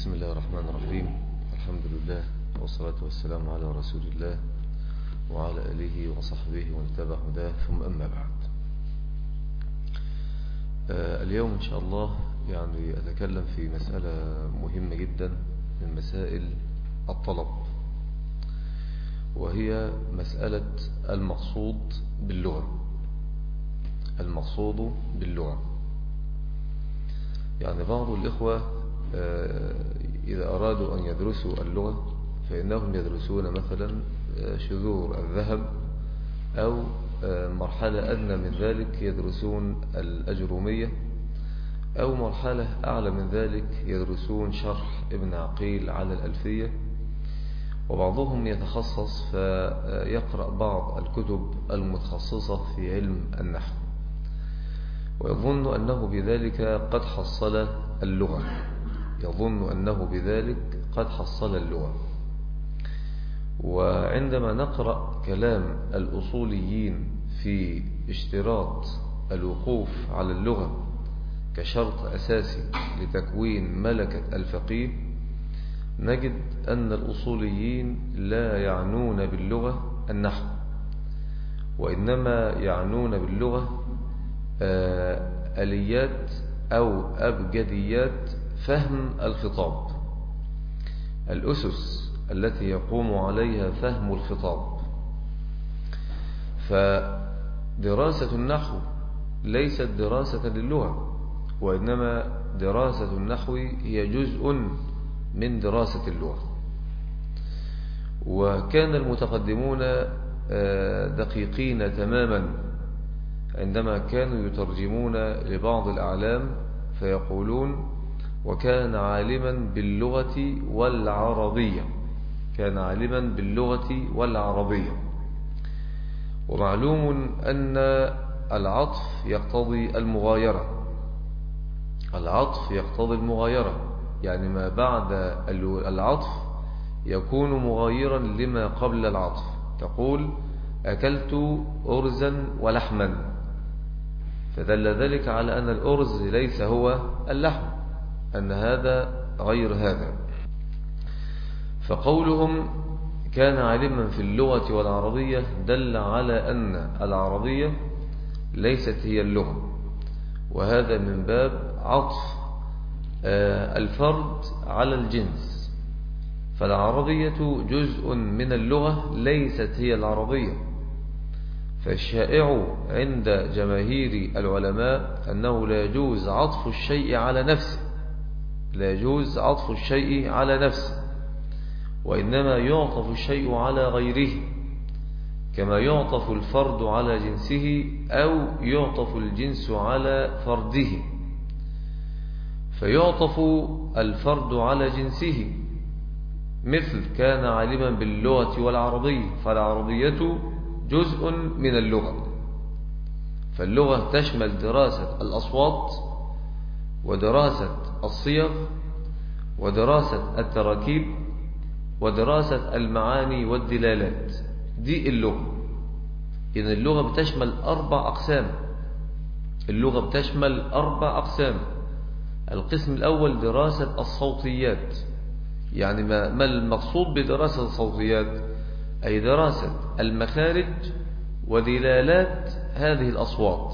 بسم الله الرحمن الرحيم الحمد لله والصلاة والسلام على رسول الله وعلى آله وصحبه وانتبه هداه ثم أما بعد آه اليوم إن شاء الله يعني أتكلم في مسألة مهمة جدا من مسائل الطلب وهي مسألة المقصود باللغة المقصود باللغة يعني بعض الإخوة إذا أرادوا أن يدرسوا اللغة فإنهم يدرسون مثلا شذور الذهب أو مرحلة أدنى من ذلك يدرسون الأجرومية أو مرحلة أعلى من ذلك يدرسون شرح ابن عقيل على الألفية وبعضهم يتخصص فيقرأ بعض الكتب المتخصصة في علم النحو ويظن أنه بذلك قد حصل اللغة يظن أنه بذلك قد حصل اللغة وعندما نقرأ كلام الأصوليين في اشتراط الوقوف على اللغة كشرط أساسي لتكوين ملكة الفقيه نجد أن الأصوليين لا يعنون باللغة النحو وإنما يعنون باللغة آليات أو أبجديات فهم الخطاب الأسس التي يقوم عليها فهم الخطاب فدراسة النحو ليست دراسة للغة وإنما دراسة النحو هي جزء من دراسة اللغة وكان المتقدمون دقيقين تماما عندما كانوا يترجمون لبعض الأعلام فيقولون وكان عالما باللغة والعربية كان عالما باللغة والعربية ومعلوم أن العطف يقتضي المغايرة العطف يقتضي المغايرة يعني ما بعد العطف يكون مغايرا لما قبل العطف تقول أكلت أرزا ولحما فدل ذلك على أن الأرز ليس هو اللحم أن هذا غير هذا فقولهم كان عالما في اللغة والعربية دل على أن العربية ليست هي اللغة وهذا من باب عطف الفرد على الجنس فالعربية جزء من اللغة ليست هي العربية فالشائع عند جماهير العلماء أنه لا يجوز عطف الشيء على نفسه لا يجوز عطف الشيء على نفسه وإنما يعطف الشيء على غيره كما يعطف الفرد على جنسه أو يعطف الجنس على فرده فيعطف الفرد على جنسه مثل كان عالما باللغة والعربية فالعربية جزء من اللغة فاللغة تشمل دراسة الأصوات ودراسة الصيغ ودراسة التراكيب ودراسة المعاني والدلالات دي اللغة إن اللغة بتشمل أربع أقسام اللغة بتشمل أربع أقسام القسم الأول دراسة الصوتيات يعني ما, ما المقصود بدراسة الصوتيات أي دراسة المخارج ودلالات هذه الأصوات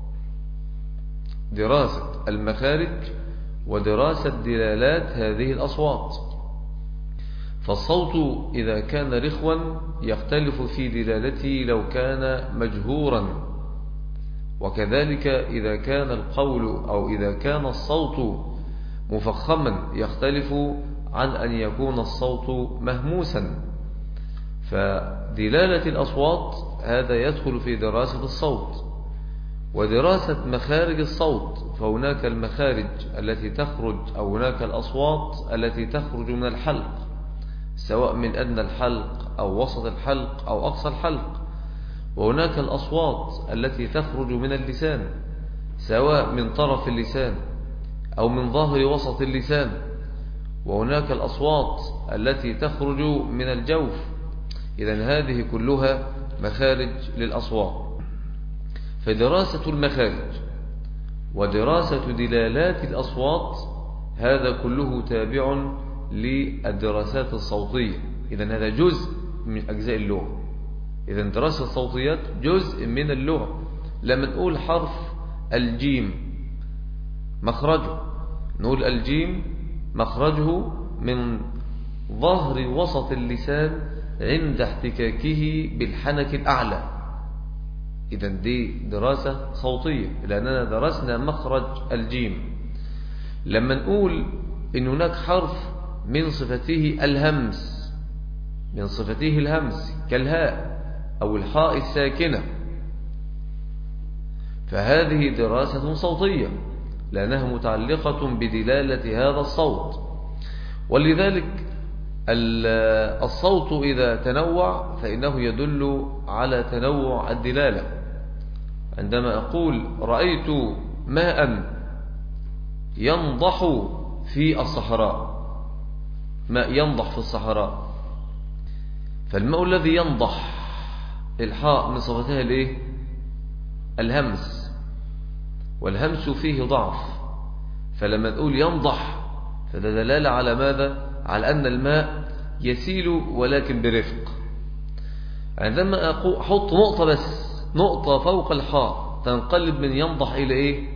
دراسة المخارج ودراسة دلالات هذه الأصوات فالصوت إذا كان رخوا يختلف في دلالته لو كان مجهورا وكذلك إذا كان القول أو إذا كان الصوت مفخما يختلف عن أن يكون الصوت مهموسا فدلالة الأصوات هذا يدخل في دراسة الصوت ودراسة مخارج الصوت فهناك المخارج التي تخرج أو هناك الأصوات التي تخرج من الحلق سواء من أدنى الحلق أو وسط الحلق أو أقصى الحلق وهناك الأصوات التي تخرج من اللسان سواء من طرف اللسان أو من ظهر وسط اللسان وهناك الأصوات التي تخرج من الجوف إذا هذه كلها مخارج للأصوات فدراسة المخارج ودراسة دلالات الأصوات هذا كله تابع للدراسات الصوتية إذا هذا جزء من أجزاء اللغة إذا دراسة الصوتيات جزء من اللغة لما نقول حرف الجيم مخرجه نقول الجيم مخرجه من ظهر وسط اللسان عند احتكاكه بالحنك الأعلى إذا دي دراسة صوتية لأننا درسنا مخرج الجيم لما نقول إن هناك حرف من صفته الهمس من صفته الهمس كالهاء أو الحاء الساكنة فهذه دراسة صوتية لأنها متعلقة بدلالة هذا الصوت ولذلك الصوت إذا تنوع فإنه يدل على تنوع الدلالة عندما أقول رأيت ماء ينضح في الصحراء ماء ينضح في الصحراء فالماء الذي ينضح الحاء من صفتها الايه الهمس والهمس فيه ضعف فلما تقول ينضح فده دلالة على ماذا على أن الماء يسيل ولكن برفق عندما أحط نقطة بس نقطة فوق الحاء تنقلب من ينضح إلى إيه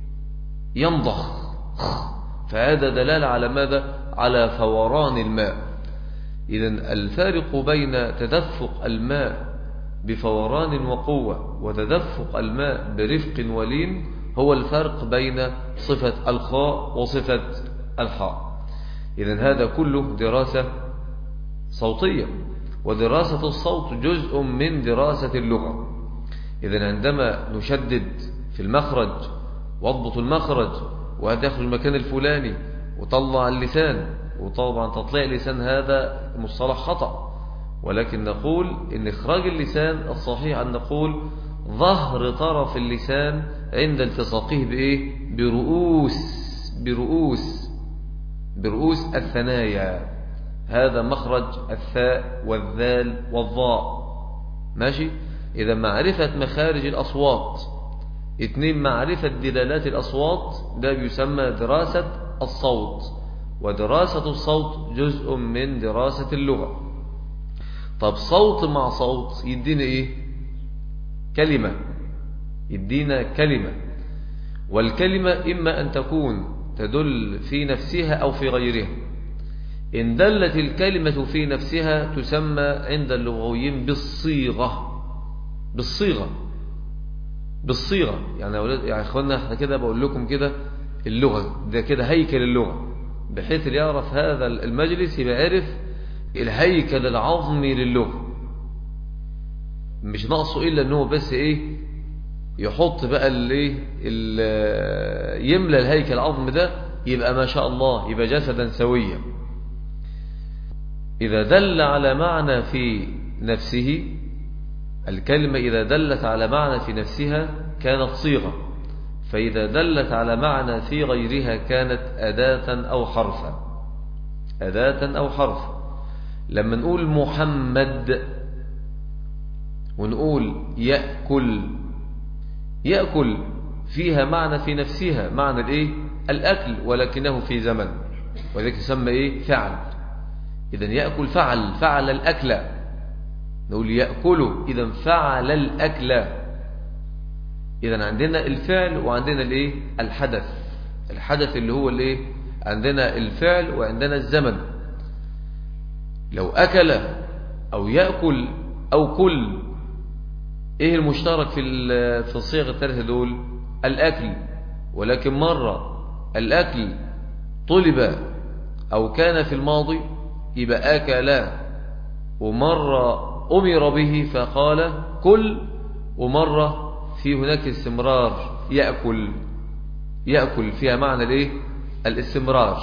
ينضخ فهذا دلالة على ماذا على فوران الماء إذا الفارق بين تدفق الماء بفوران وقوة وتدفق الماء برفق ولين هو الفرق بين صفة الخاء وصفة الحاء إذا هذا كله دراسة صوتية ودراسة الصوت جزء من دراسة اللغة إذا عندما نشدد في المخرج واضبط المخرج وهتاخد المكان الفلاني وطلع اللسان وطبعا تطليع اللسان هذا مصطلح خطأ ولكن نقول ان اخراج اللسان الصحيح ان نقول ظهر طرف اللسان عند التصاقه بايه برؤوس برؤوس برؤوس الثنايا هذا مخرج الثاء والذال والضاء ماشي إذا معرفة مخارج الأصوات اثنين معرفة دلالات الأصوات ده بيسمى دراسة الصوت ودراسة الصوت جزء من دراسة اللغة طب صوت مع صوت يدينا ايه كلمة يدينا كلمة والكلمة إما أن تكون تدل في نفسها أو في غيرها إن دلت الكلمة في نفسها تسمى عند اللغويين بالصيغة بالصيغة بالصيغة يعني أولاد يعني إخواننا احنا كده بقول لكم كده اللغة ده كده هيكل اللغة بحيث اللي يعرف هذا المجلس يبقى عرف الهيكل العظمي للغة مش ناقصه إلا أنه بس إيه يحط بقى الايه يملى الهيكل العظمي ده يبقى ما شاء الله يبقى جسدا سويا إذا دل على معنى في نفسه الكلمة إذا دلت على معنى في نفسها كانت صيغة فإذا دلت على معنى في غيرها كانت أداة أو حرفا أداة أو حرفا لما نقول محمد ونقول يأكل يأكل فيها معنى في نفسها معنى الإيه؟ الأكل ولكنه في زمن وذلك يسمى إيه؟ فعل إذا يأكل فعل فعل الأكل نقول يأكل إذا فعل الأكل إذا عندنا الفعل وعندنا الإيه؟ الحدث الحدث اللي هو الإيه؟ عندنا الفعل وعندنا الزمن لو أكل أو يأكل أو كل إيه المشترك في في الصيغ الثلاثة دول الأكل ولكن مرة الأكل طلب أو كان في الماضي يبقى أكل ومرة أمر به فقال كل ومرة في هناك استمرار يأكل يأكل فيها معنى الايه الاستمرار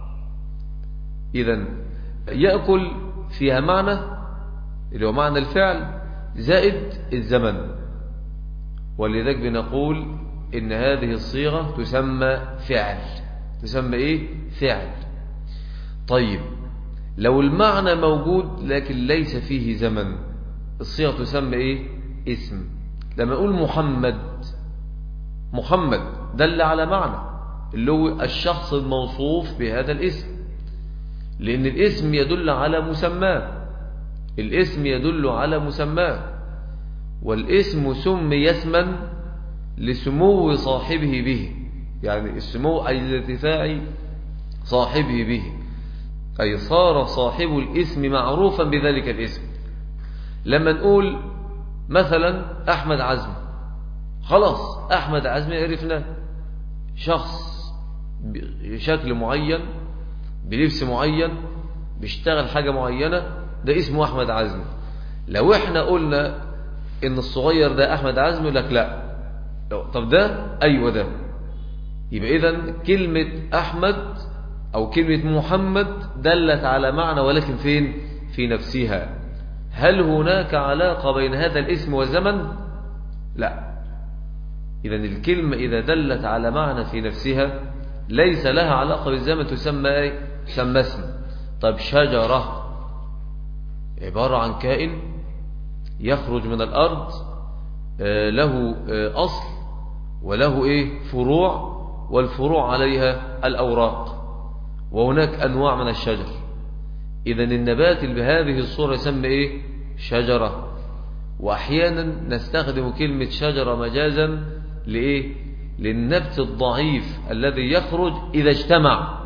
إذا يأكل فيها معنى اللي هو معنى الفعل زائد الزمن ولذلك بنقول إن هذه الصيغة تسمى فعل تسمى إيه فعل طيب لو المعنى موجود لكن ليس فيه زمن الصيغة تسمى إيه اسم لما أقول محمد محمد دل على معنى اللي هو الشخص الموصوف بهذا الاسم لأن الاسم يدل على مسماه الاسم يدل على مسماه والاسم سمي اسما لسمو صاحبه به يعني السمو أي لارتفاع صاحبه به أي صار صاحب الاسم معروفا بذلك الاسم لما نقول مثلا أحمد عزم خلاص أحمد عزم عرفنا شخص بشكل معين بلبس معين بيشتغل حاجة معينة ده اسمه أحمد عزم لو احنا قلنا ان الصغير ده أحمد عزم يقول لك لا طب ده أيوة ده يبقى إذن كلمة أحمد أو كلمة محمد دلت على معنى ولكن فين في نفسها هل هناك علاقة بين هذا الاسم والزمن لا إذا الكلمة إذا دلت على معنى في نفسها ليس لها علاقة بالزمن تسمى ايه تسمى اسم طب شجرة عبارة عن كائن يخرج من الأرض آه، له آه، أصل وله إيه فروع والفروع عليها الأوراق وهناك أنواع من الشجر إذا النبات اللي بهذه الصورة يسمى إيه شجرة وأحيانا نستخدم كلمة شجرة مجازا لإيه للنبت الضعيف الذي يخرج إذا اجتمع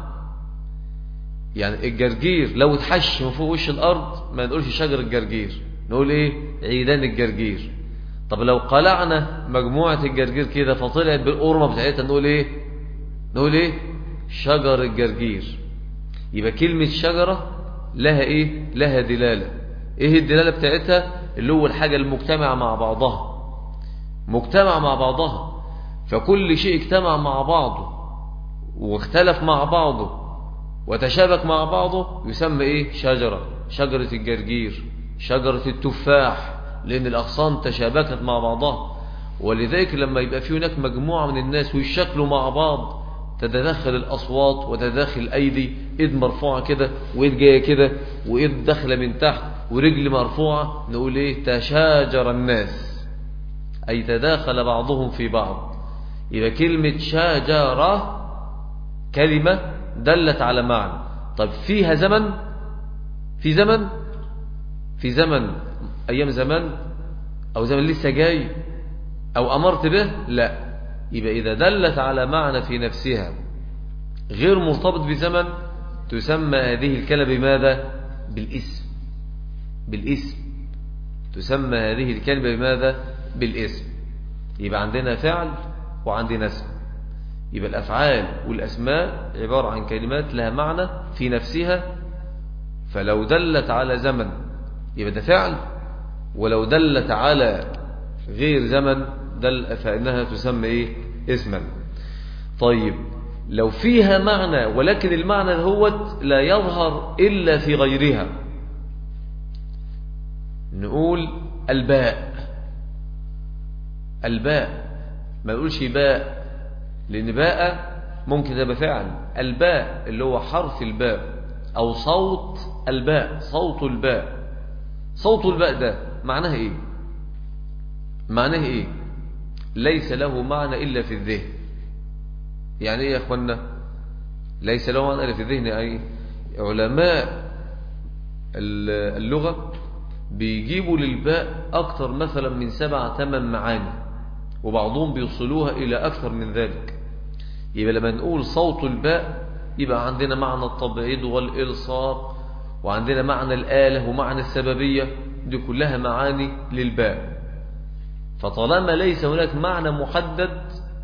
يعني الجرجير لو اتحش من فوق وش الأرض ما نقولش شجر الجرجير نقول إيه عيدان الجرجير طب لو قلعنا مجموعة الجرجير كده فطلعت بالقرمة بتاعتها نقول إيه نقول إيه شجر الجرجير يبقى كلمة شجرة لها إيه لها دلالة إيه الدلالة بتاعتها اللي هو الحاجة المجتمعة مع بعضها مجتمع مع بعضها فكل شيء اجتمع مع بعضه واختلف مع بعضه وتشابك مع بعضه يسمى ايه شجرة شجرة الجرجير شجرة التفاح لان الاغصان تشابكت مع بعضها ولذلك لما يبقى في هناك مجموعة من الناس ويشكلوا مع بعض تتدخل الأصوات وتتدخل الأيدي إيد مرفوعة كده وإيد جاية كده وإيد داخلة من تحت ورجل مرفوعة نقول إيه تشاجر الناس أي تداخل بعضهم في بعض إذا كلمة شاجرة كلمة دلت على معنى طب فيها زمن في زمن في زمن أيام زمان أو زمن لسه جاي أو أمرت به لا يبقى إذا دلت على معنى في نفسها غير مرتبط بزمن تسمى هذه الكلمة بماذا بالاسم بالاسم تسمى هذه الكلمة بماذا بالاسم يبقى عندنا فعل وعندنا اسم يبقى الأفعال والأسماء عبارة عن كلمات لها معنى في نفسها فلو دلت على زمن يبقى ده فعل ولو دلت على غير زمن دل فإنها تسمى إيه اسما طيب لو فيها معنى ولكن المعنى هو لا يظهر إلا في غيرها نقول الباء الباء ما نقولش باء لأن باء ممكن تبقى فعل الباء اللي هو حرف الباء أو صوت الباء صوت الباء صوت الباء ده معناه إيه معناه إيه ليس له معنى إلا في الذهن يعني إيه يا أخوانا ليس له معنى إلا في الذهن أي علماء اللغة بيجيبوا للباء أكثر مثلا من سبع ثمان معاني وبعضهم بيوصلوها إلى أكثر من ذلك يبقى لما نقول صوت الباء يبقى عندنا معنى التبعيض والإلصاق وعندنا معنى الآلة ومعنى السببية دي كلها معاني للباء فطالما ليس هناك معنى محدد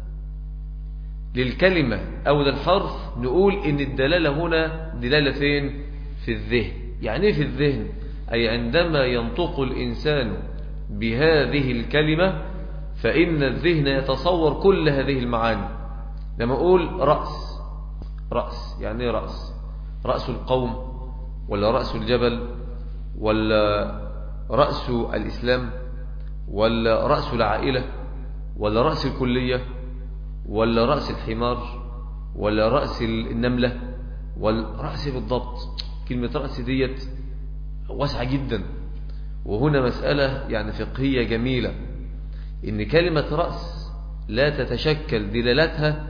للكلمة أو للحرف نقول إن الدلالة هنا دلالة فين في الذهن يعني إيه في الذهن أي عندما ينطق الإنسان بهذه الكلمة فإن الذهن يتصور كل هذه المعاني لما أقول رأس رأس يعني إيه رأس رأس القوم ولا رأس الجبل ولا رأس الإسلام ولا رأس العائلة ولا رأس الكلية ولا رأس الحمار ولا رأس النملة ولا رأس بالضبط كلمة رأس ديت واسعة جدا وهنا مسألة يعني فقهية جميلة إن كلمة رأس لا تتشكل دلالتها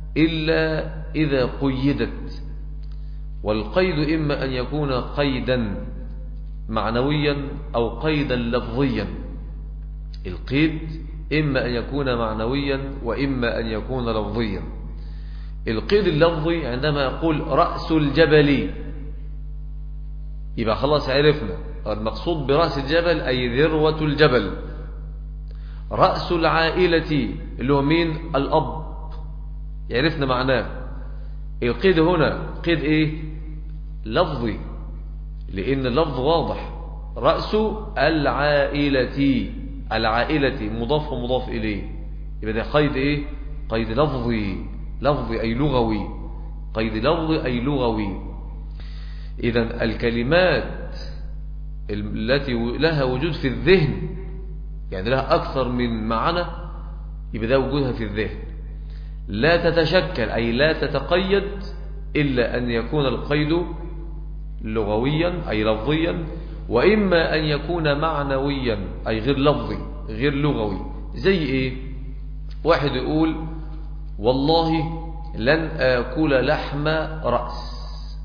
إلا إذا قيدت والقيد إما أن يكون قيدا معنويا أو قيدا لفظيا القيد إما أن يكون معنويا وإما أن يكون لفظيا القيد اللفظي عندما يقول رأس الجبل يبقى خلاص عرفنا المقصود برأس الجبل أي ذروة الجبل رأس العائلة اللي هو مين الأب عرفنا معناه القيد هنا قيد ايه لفظي لأن اللفظ واضح رأس العائلة العائلة مضاف ومضاف إليه يبقى ده قيد إيه قيد لفظي لفظي أي لغوي قيد لفظي أي لغوي إذا الكلمات التي لها وجود في الذهن يعني لها أكثر من معنى يبقى ده وجودها في الذهن لا تتشكل أي لا تتقيد إلا أن يكون القيد لغويا أي لفظيا وإما أن يكون معنويا أي غير لفظي غير لغوي زي إيه واحد يقول والله لن آكل لحم رأس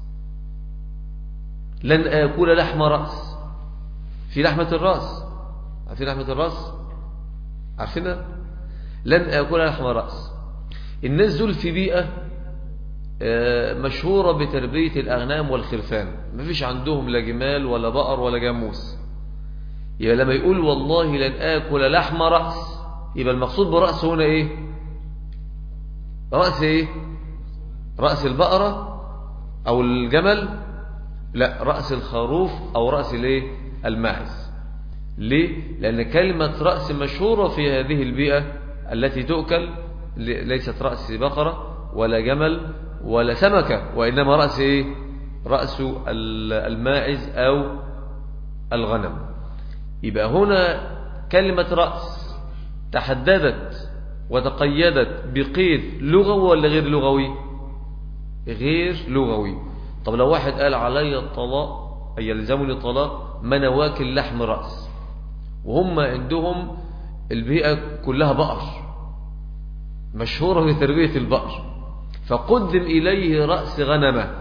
لن آكل لحم رأس في لحمة الرأس عارفين لحمة الرأس عارفينها لن آكل لحم رأس الناس دول في بيئة مشهورة بتربية الأغنام والخرفان ما فيش عندهم لا جمال ولا بقر ولا جاموس يبقى لما يقول والله لن آكل لحم رأس يبقى المقصود برأس هنا إيه رأس إيه رأس البقرة أو الجمل لا رأس الخروف أو رأس الايه الماعز ليه لأن كلمة رأس مشهورة في هذه البيئة التي تؤكل ليست رأس بقرة ولا جمل ولا سمكة وإنما رأس إيه؟ رأس الماعز أو الغنم يبقى هنا كلمة رأس تحددت وتقيدت بقيد لغوي ولا غير لغوي غير لغوي طب لو واحد قال علي الطلاق أي يلزمني الطلاق ما أنا واكل لحم رأس وهم عندهم البيئة كلها بقر مشهورة بتربية البقر فقدم إليه رأس غنمة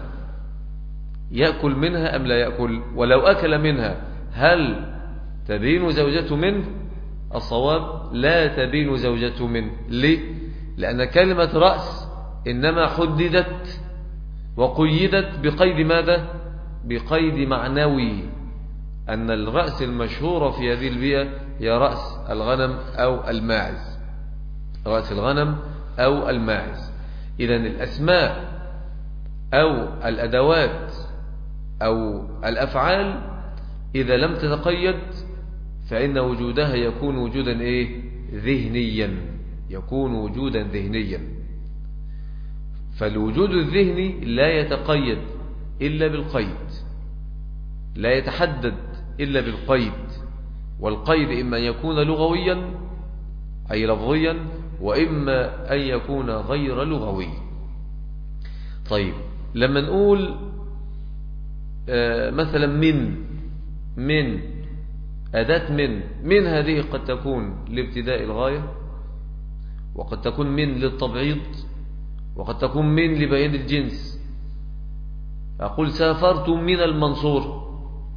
يأكل منها أم لا يأكل ولو أكل منها هل تبين زوجته منه الصواب لا تبين زوجته منه ليه لأن كلمة رأس إنما حددت وقيدت بقيد ماذا بقيد معنوي أن الرأس المشهورة في هذه البيئة هي رأس الغنم أو الماعز رأس الغنم أو الماعز إذا الأسماء أو الأدوات أو الأفعال إذا لم تتقيد فإن وجودها يكون وجودا إيه؟ ذهنيا يكون وجودا ذهنيا فالوجود الذهني لا يتقيد إلا بالقيد لا يتحدد إلا بالقيد والقيد إما أن يكون لغويا أي لفظيا وإما أن يكون غير لغوي طيب لما نقول آه مثلا من من أداة من من هذه قد تكون لابتداء الغاية وقد تكون من للتبعيض وقد تكون من لبيان الجنس أقول سافرت من المنصور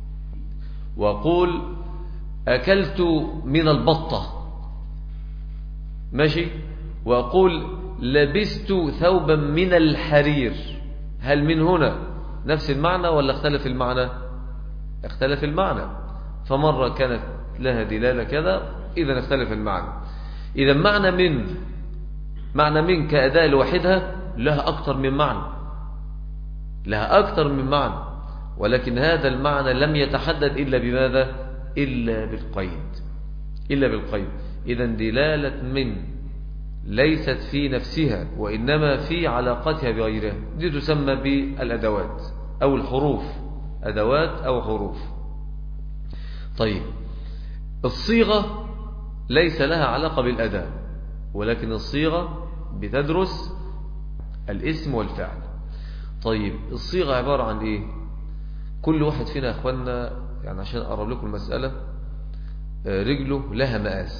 وأقول أكلت من البطة ماشي وأقول لبست ثوبا من الحرير هل من هنا نفس المعنى ولا اختلف المعنى اختلف المعنى فمرة كانت لها دلالة كذا إذا اختلف المعنى إذا معنى من معنى من كأداة لوحدها لها أكثر من معنى لها أكثر من معنى ولكن هذا المعنى لم يتحدد إلا بماذا إلا بالقيد إلا بالقيد إذا دلالة من ليست في نفسها وإنما في علاقتها بغيرها دي تسمى بالأدوات أو الحروف أدوات أو حروف طيب الصيغة ليس لها علاقة بالأداة ولكن الصيغة بتدرس الاسم والفعل طيب الصيغة عبارة عن إيه كل واحد فينا يا أخوانا يعني عشان أقرب لكم المسألة رجله لها مقاس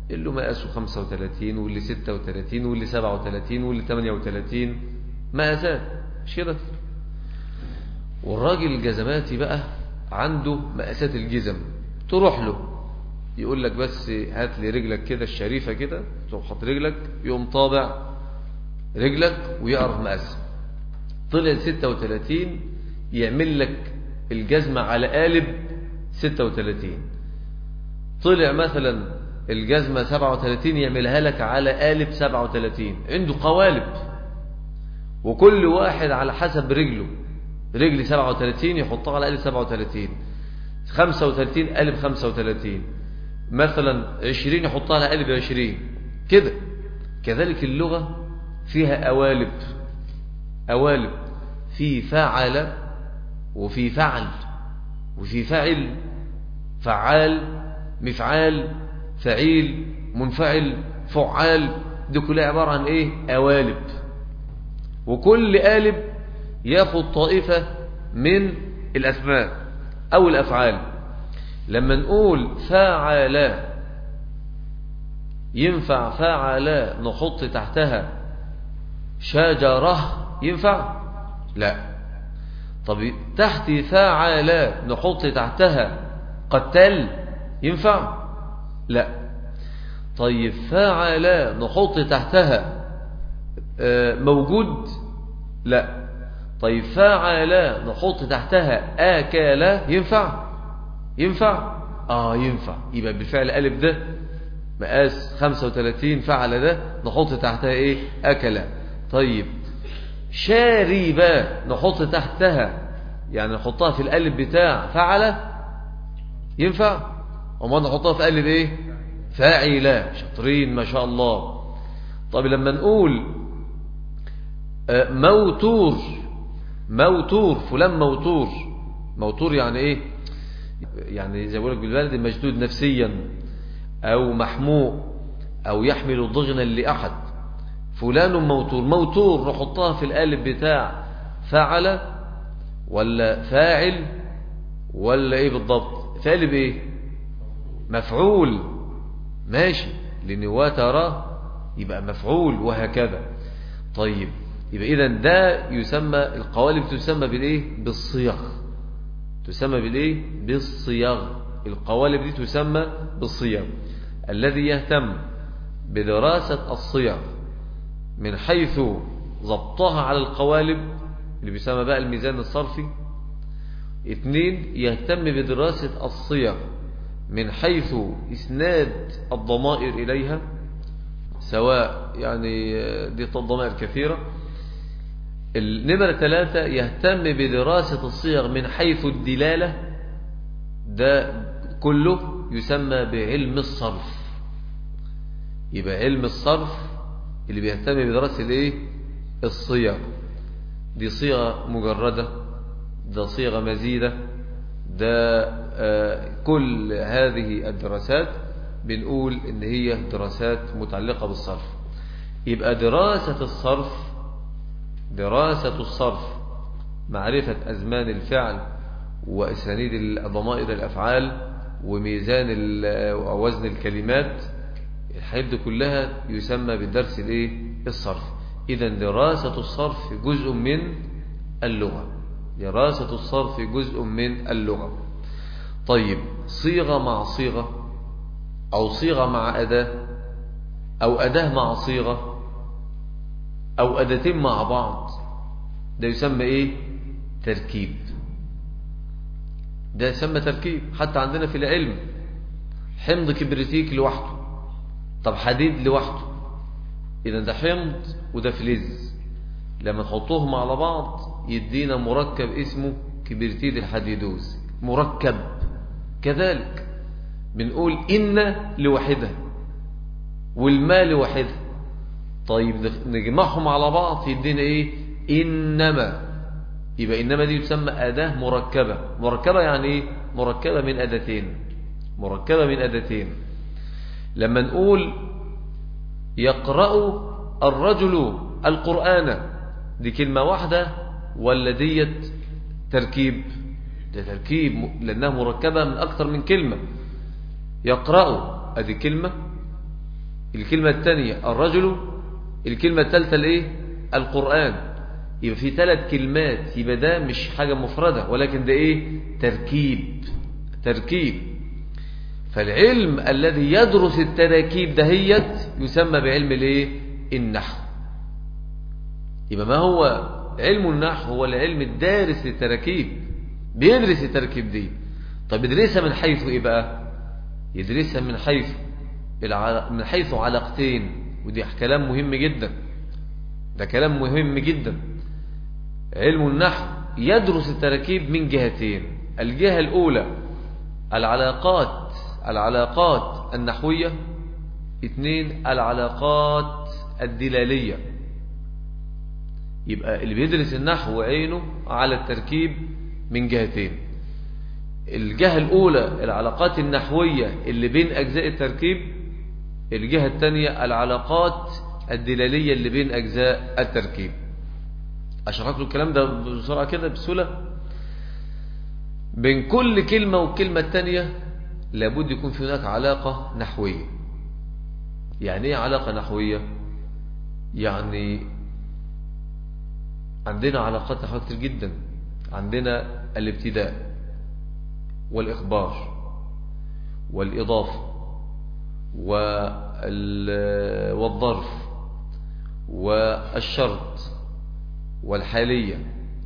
اللي مقاسه 35 واللي 36 واللي 37 واللي 38 مقاسات مش كده والراجل الجزماتي بقى عنده مقاسات الجزم تروح له يقول لك بس هات لي رجلك كده الشريفة كده تروح حط رجلك يقوم طابع رجلك ويعرف مقاسها طلع 36 يعمل لك الجزمة على قالب 36 طلع مثلا الجزمة 37 يعملها لك على قالب 37 عنده قوالب وكل واحد على حسب رجله رجل 37 يحطها على قالب 37 35 قالب 35 مثلا 20 يحطها على قالب 20 كده كذلك اللغة فيها أوالب أوالب في فعل وفي فعل وفي فعل فعال مفعال فعيل منفعل فعال دي كلها عبارة عن ايه أوالب وكل قالب ياخد طائفة من الأسماء أو الأفعال لما نقول فاعل ينفع فاعل نحط تحتها شجرة ينفع لا طب تحت فاعل نحط تحتها قتل ينفع لا طيب فاعل نحط تحتها موجود لا طيب فاعل نحط تحتها آكل ينفع ينفع اه ينفع يبقى بالفعل ألف ده مقاس 35 فعل ده نحط تحتها ايه أكل طيب شاربة نحط تحتها يعني نحطها في القلب بتاع فعل ينفع وما نحطها في قلب ايه فاعلة شاطرين ما شاء الله طب لما نقول موتور موتور فلان موتور موتور يعني ايه يعني زي بقولك بالبلد مشدود نفسيا او محموق او يحمل ضغنا لأحد فلان موتور موتور نحطها في القالب بتاع فعل ولا فاعل ولا ايه بالضبط فقالب ايه مفعول ماشي لان وترى يبقى مفعول وهكذا طيب يبقى اذا ده يسمى القوالب تسمى بالايه بالصيغ تسمى بالايه بالصيغ القوالب دي تسمى بالصيغ الذي يهتم بدراسة الصيغ من حيث ضبطها على القوالب اللي بيسمى بقى الميزان الصرفي اثنين يهتم بدراسة الصيغ من حيث إسناد الضمائر إليها سواء يعني دي الضمائر كثيرة النمرة ثلاثة يهتم بدراسة الصيغ من حيث الدلالة ده كله يسمى بعلم الصرف يبقى علم الصرف اللي بيهتم بدراسة الايه الصيغ دي صيغة مجردة ده صيغة مزيدة ده آه كل هذه الدراسات بنقول ان هي دراسات متعلقة بالصرف يبقى دراسة الصرف دراسة الصرف معرفة أزمان الفعل وأسانيد الضمائر الأفعال وميزان وزن الكلمات الحاجات دي كلها يسمى بالدرس الايه الصرف اذا دراسة الصرف جزء من اللغة دراسة الصرف جزء من اللغة طيب صيغة مع صيغة أو صيغة مع أداة أو أداة مع صيغة أو أداتين مع بعض ده يسمى إيه تركيب ده يسمى تركيب حتى عندنا في العلم حمض كبريتيك لوحده طب حديد لوحده إذا ده حمض وده فلز لما نحطوهم على بعض يدينا مركب اسمه كبريتيد الحديدوز مركب كذلك بنقول إن لوحدها والماء لوحدها طيب نجمعهم على بعض يدينا إيه إنما يبقى إنما دي تسمى أداة مركبة مركبة يعني إيه مركبة من أداتين مركبة من أداتين لما نقول يقرأ الرجل القرآن دي كلمة واحدة ولا ديت تركيب ده تركيب لأنها مركبة من أكثر من كلمة يقرأ أدي كلمة الكلمة الثانية الرجل الكلمة الثالثة الايه القرآن يبقى في ثلاث كلمات يبقى ده مش حاجة مفردة ولكن ده ايه تركيب تركيب فالعلم الذي يدرس التراكيب دهيت يسمى بعلم الايه النحو يبقى ما هو علم النحو هو العلم الدارس للتراكيب بيدرس التركيب دي طب يدرسها من حيث ايه بقى يدرسها من حيث من حيث علاقتين ودي كلام مهم جدا ده كلام مهم جدا علم النحو يدرس التراكيب من جهتين الجهة الأولى العلاقات العلاقات النحوية اثنين العلاقات الدلالية يبقى اللي بيدرس النحو عينه على التركيب من جهتين الجهة الأولى العلاقات النحوية اللي بين أجزاء التركيب الجهة الثانية العلاقات الدلالية اللي بين أجزاء التركيب أشرح له الكلام ده بسرعة كده بسهولة بين كل كلمة والكلمة الثانية لابد يكون في هناك علاقة نحوية يعني ايه علاقة نحوية يعني عندنا علاقات نحوية كتير جدا عندنا الابتداء والإخبار والإضافة والظرف والشرط والحالية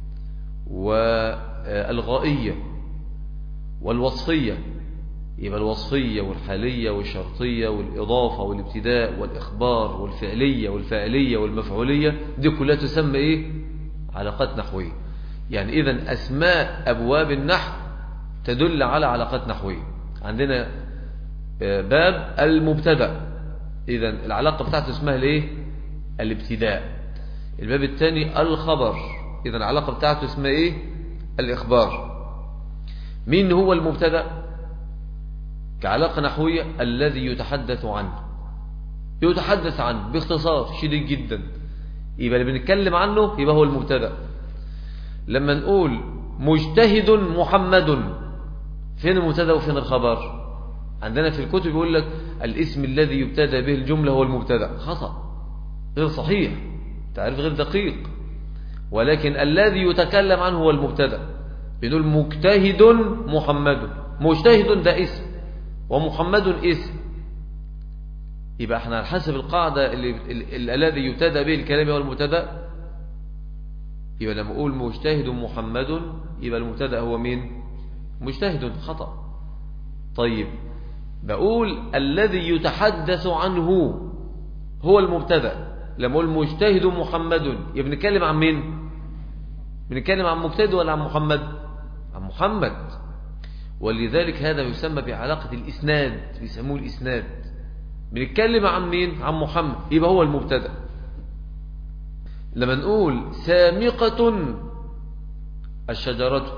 والغائية والوصفية يبقى الوصفية والحالية والشرطية والإضافة والابتداء والإخبار والفعلية والفاعلية والمفعولية دي كلها تسمى إيه؟ علاقات نحوية يعني إذا أسماء أبواب النحو تدل على علاقات نحوية عندنا باب المبتدا إذا العلاقة بتاعته اسمها الإيه؟ الابتداء الباب الثاني الخبر إذا العلاقة بتاعته اسمها إيه؟ الإخبار مين هو المبتدا كعلاقة نحوية الذي يتحدث عنه يتحدث عنه باختصار شديد جدا يبقى اللي بنتكلم عنه يبقى هو المبتدا لما نقول مجتهد محمد فين المبتدا وفين الخبر عندنا في الكتب يقول لك الاسم الذي يبتدا به الجملة هو المبتدا خطأ غير صحيح تعرف غير دقيق ولكن الذي يتكلم عنه هو المبتدا بنقول مجتهد محمد مجتهد ده اسم ومحمد اسم يبقى احنا على حسب القاعدة اللي الذي يبتدا به الكلام هو المبتدا يبقى لما اقول مجتهد محمد يبقى المبتدا هو مين مجتهد خطأ طيب بقول الذي يتحدث عنه هو المبتدا لما اقول مجتهد محمد يبقى بنتكلم عن مين بنتكلم عن مجتهد ولا عن محمد عن محمد ولذلك هذا يسمى بعلاقة الإسناد بيسموه الإسناد بنتكلم عن مين عن محمد يبقى هو المبتدا لما نقول سامقة الشجرة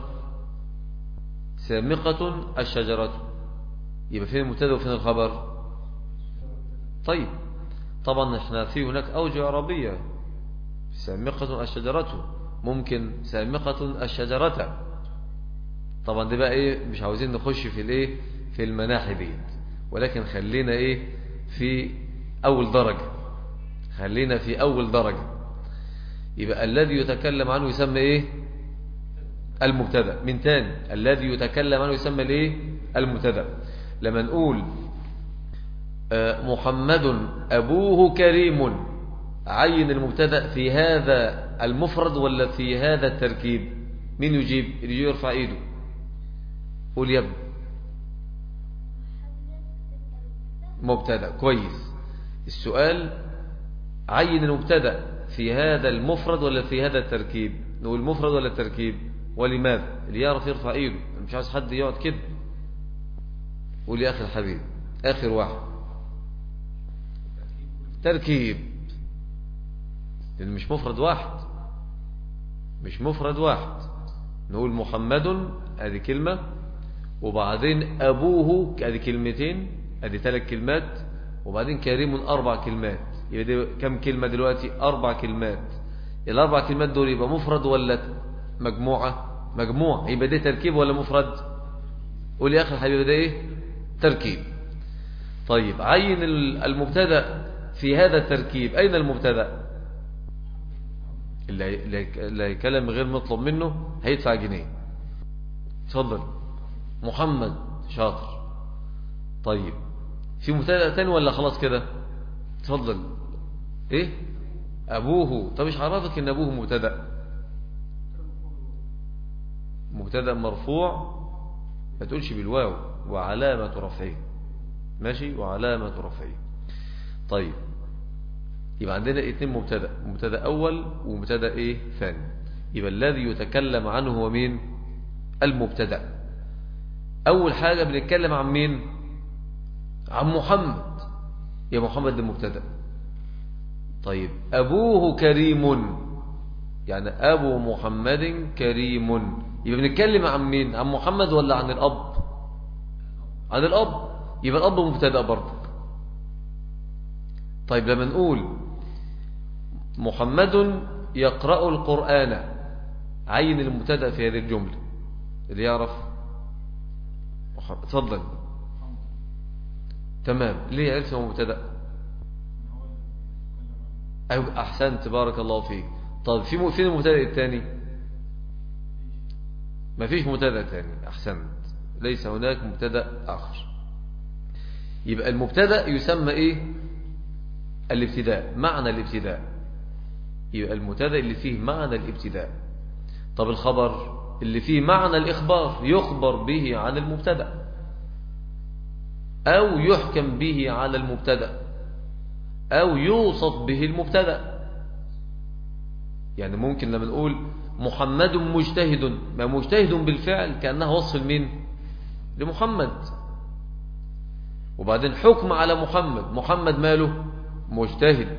سامقة الشجرة يبقى فين المبتدا وفين الخبر طيب طبعا احنا في هناك أوجه عربية سامقة الشجرة ممكن سامقة الشجرة طبعا دي بقى ايه مش عاوزين نخش في الايه في المناحي ديت ولكن خلينا ايه في اول درجة خلينا في اول درجة يبقى الذي يتكلم عنه يسمى ايه المبتدا من تاني الذي يتكلم عنه يسمى الايه المبتدا لما نقول محمد ابوه كريم عين المبتدا في هذا المفرد ولا في هذا التركيب مين يجيب اللي يرفع ايده قول يا ابني مبتدا كويس السؤال عين المبتدا في هذا المفرد ولا في هذا التركيب نقول مفرد ولا التركيب ولماذا اللي يعرف يرفع ايده مش عايز حد يقعد كده قول يا اخي الحبيب اخر واحد تركيب لان مش مفرد واحد مش مفرد واحد نقول محمد ادي كلمه وبعدين أبوه ادي كلمتين ادي ثلاث كلمات وبعدين كريم أربع كلمات يبقى دي كم كلمة دلوقتي أربع كلمات الأربع كلمات دول يبقى مفرد ولا مجموعة مجموعة يبقى ده تركيب ولا مفرد قول يا أخي الحبيب ده إيه تركيب طيب عين المبتدا في هذا التركيب أين المبتدا اللي يكلم غير مطلب منه هيدفع جنيه تفضل محمد شاطر طيب في مبتدا تاني ولا خلاص كده تفضل ايه ابوه طب ايش عرفك ان ابوه مبتدا مبتدا مرفوع ما تقولش بالواو وعلامه رفعه ماشي وعلامه رفعه طيب يبقى عندنا اثنين مبتدا مبتدا اول ومبتدا ايه ثاني يبقى الذي يتكلم عنه هو مين المبتدا اول حاجه بنتكلم عن مين عن محمد يا محمد المبتدا طيب ابوه كريم يعني ابو محمد كريم يبقى بنتكلم عن مين عن محمد ولا عن الاب عن الاب يبقى الاب مبتدا برضه طيب لما نقول محمد يقرأ القرآن عين المبتدا في هذه الجملة اللي يعرف تفضل تمام ليه عرفت هو مبتدا أيوة أحسنت بارك الله فيك طيب في فين المبتدا الثاني ما فيش مبتدا ثاني أحسنت ليس هناك مبتدا آخر يبقى المبتدا يسمى إيه الابتداء معنى الابتداء يبقى المبتدا اللي فيه معنى الابتداء طب الخبر اللي فيه معنى الإخبار يخبر به عن المبتدا أو يحكم به على المبتدا أو يوصف به المبتدا يعني ممكن لما نقول محمد مجتهد ما مجتهد بالفعل كأنها وصف لمين لمحمد وبعدين حكم على محمد محمد ماله مجتهد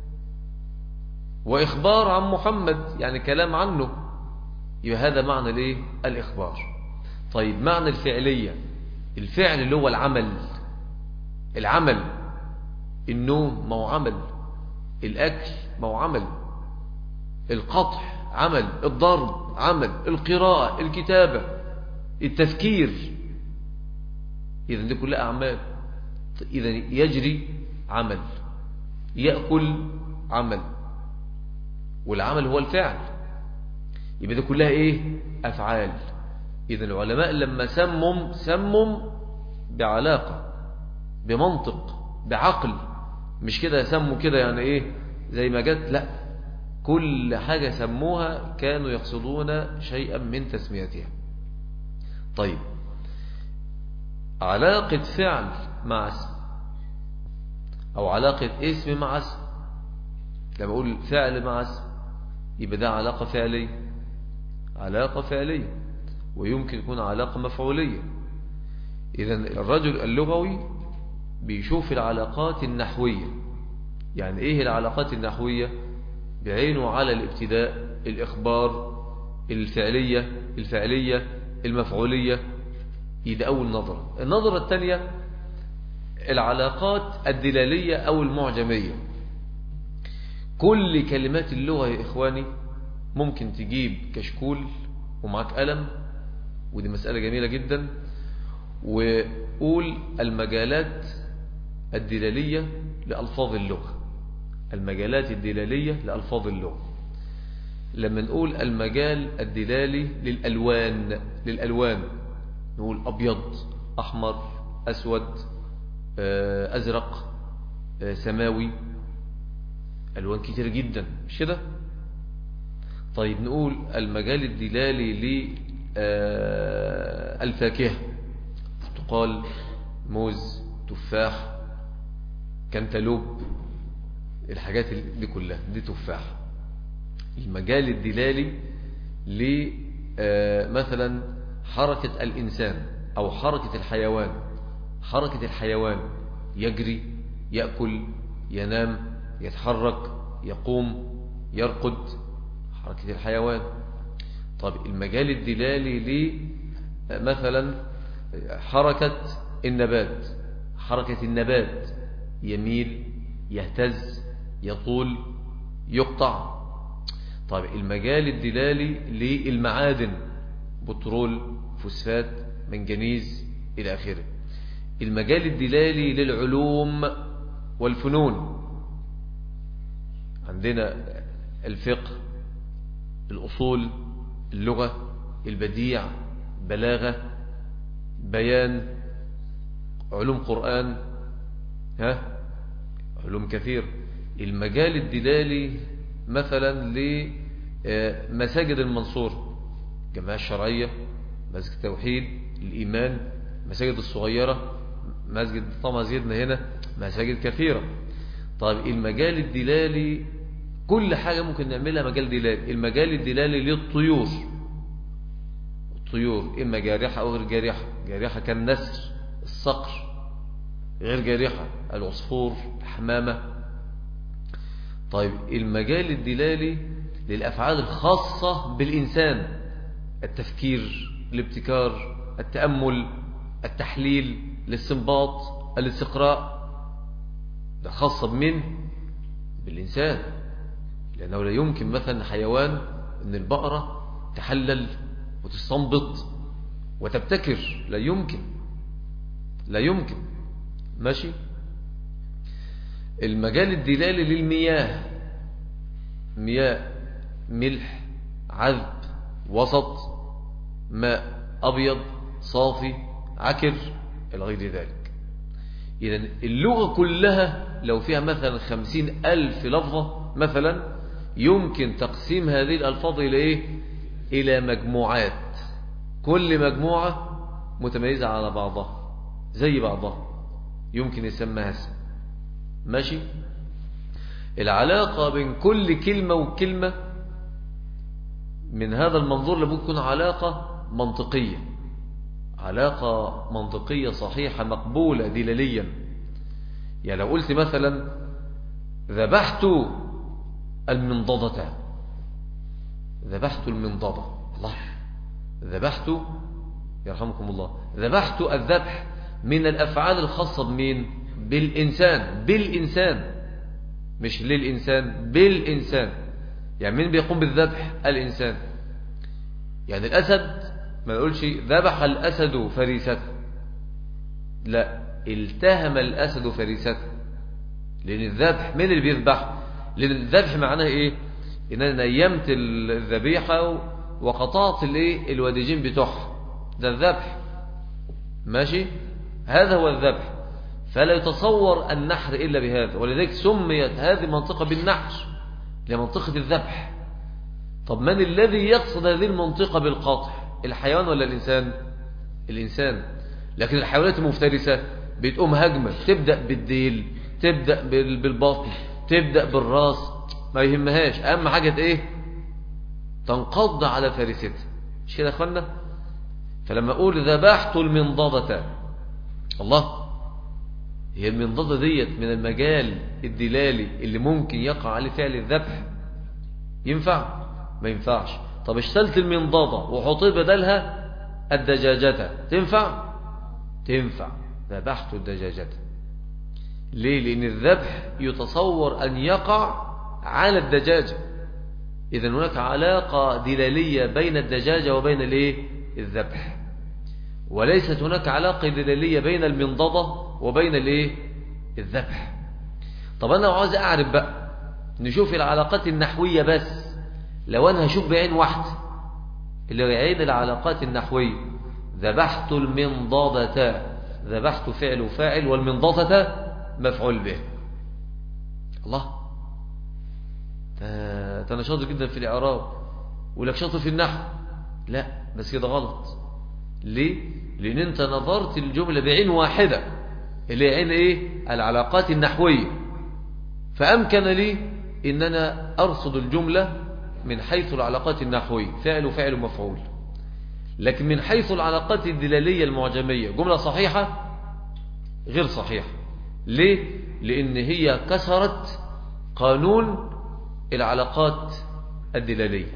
وإخبار عن محمد يعني كلام عنه يبقى هذا معنى الايه الإخبار طيب معنى الفعلية الفعل اللي هو العمل العمل النوم ما هو عمل الأكل ما هو عمل القطع عمل الضرب عمل القراءة الكتابة التفكير إذا دي كلها أعمال إذا يجري عمل يأكل عمل والعمل هو الفعل يبقى دي كلها إيه أفعال إذا العلماء لما سمم سمم بعلاقة بمنطق بعقل مش كده يسموا كده يعني إيه زي ما جت لا كل حاجة سموها كانوا يقصدون شيئا من تسميتها طيب علاقة فعل مع اسم أو علاقة اسم مع اسم لما أقول فعل مع اسم يبقى ده علاقة فعلية علاقة فعلية ويمكن يكون علاقة مفعولية إذا الرجل اللغوي بيشوف العلاقات النحوية يعني إيه العلاقات النحوية بعينه على الابتداء الإخبار الفعلية الفعلية المفعولية ده أول نظرة النظرة الثانية العلاقات الدلالية أو المعجمية كل كلمات اللغة يا إخواني ممكن تجيب كشكول ومعك قلم ودي مسألة جميلة جدا وقول المجالات الدلالية لألفاظ اللغة المجالات الدلالية لألفاظ اللغة لما نقول المجال الدلالي للألوان للألوان نقول أبيض أحمر أسود أزرق سماوي ألوان كتير جدا مش كده طيب نقول المجال الدلالي للفاكهة برتقال موز تفاح كنتالوب الحاجات دي كلها دي تفاح المجال الدلالي لمثلا حركة الإنسان أو حركة الحيوان حركة الحيوان يجري يأكل ينام يتحرك يقوم يرقد حركة الحيوان طب المجال الدلالي لمثلا حركة النبات حركة النبات يميل يهتز يطول يقطع طيب المجال الدلالي للمعادن بترول فوسفات منجنيز إلى آخره المجال الدلالي للعلوم والفنون عندنا الفقه الأصول اللغة البديع بلاغة بيان علوم قرآن ها علوم كثير المجال الدلالي مثلا لمساجد المنصور جماعة الشرعية مسجد التوحيد الإيمان مساجد الصغيرة مسجد طبعا مسجدنا هنا مساجد كثيرة طيب المجال الدلالي كل حاجة ممكن نعملها مجال دلالي المجال الدلالي للطيور الطيور إما جارحة أو غير جارحة جارحة كالنسر الصقر غير جارحة العصفور الحمامة طيب المجال الدلالي للأفعال الخاصة بالإنسان التفكير الابتكار التأمل التحليل الاستنباط الاستقراء ده خاصة بمن بالإنسان لأنه لا يمكن مثلا حيوان أن البقرة تحلل وتستنبط وتبتكر لا يمكن لا يمكن ماشي المجال الدلالي للمياه مياه ملح عذب وسط ماء أبيض صافي عكر إلى غير ذلك إذا اللغة كلها لو فيها مثلا خمسين ألف لفظة مثلا يمكن تقسيم هذه الألفاظ إلى إيه إلى مجموعات كل مجموعة متميزة على بعضها زي بعضها يمكن يسمى اسم ماشي العلاقة بين كل كلمة وكلمة من هذا المنظور لابد تكون علاقة منطقية علاقة منطقية صحيحة مقبولة دلاليا يعني لو قلت مثلا ذبحت المنضدة ذبحت المنضدة الله ذبحت يرحمكم الله ذبحت الذبح من الأفعال الخاصة بمين بالإنسان بالإنسان مش للإنسان بالإنسان يعني مين بيقوم بالذبح الإنسان يعني الأسد ما نقولش ذبح الأسد فريسته لا التهم الأسد فريسته لأن الذبح مين اللي بيذبح لأن الذبح معناه إيه إن أنا نيمت الذبيحة وقطعت الايه الوديجين بتوعها ده الذبح ماشي هذا هو الذبح فلا يتصور النحر إلا بهذا ولذلك سميت هذه المنطقة بالنحر لمنطقة الذبح طب من الذي يقصد هذه المنطقة بالقطع الحيوان ولا الإنسان الإنسان لكن الحيوانات المفترسة بتقوم هجمة تبدأ بالديل تبدأ بالبطن تبدأ بالراس ما يهمهاش أهم حاجة إيه تنقض على فارستها مش كده يا أخوانا فلما أقول ذبحت المنضدة الله هي المنضدة ديت من المجال الدلالي اللي ممكن يقع عليه فعل الذبح ينفع ما ينفعش طب اشتلت المنضدة وحطيت بدلها الدجاجة تنفع تنفع ذبحت الدجاجة ليه لأن الذبح يتصور أن يقع على الدجاجة إذا هناك علاقة دلالية بين الدجاجة وبين الايه الذبح وليست هناك علاقة دلالية بين المنضدة وبين الايه الذبح طب أنا عاوز أعرف بقى نشوف العلاقات النحوية بس لو أنا هشوف بعين واحدة اللي هو عين العلاقات النحوية ذبحت المنضدة ذبحت فعل وفاعل والمنضدة مفعول به الله ده انا شاطر جدا في الاعراب ولك شاطر في النحو لا بس كده غلط ليه لان انت نظرت الجمله بعين واحده اللي هي عين ايه العلاقات النحويه فامكن لي ان انا ارصد الجمله من حيث العلاقات النحويه فعل وفعل ومفعول لكن من حيث العلاقات الدلاليه المعجميه جمله صحيحه غير صحيحه ليه لان هي كسرت قانون العلاقات الدلالية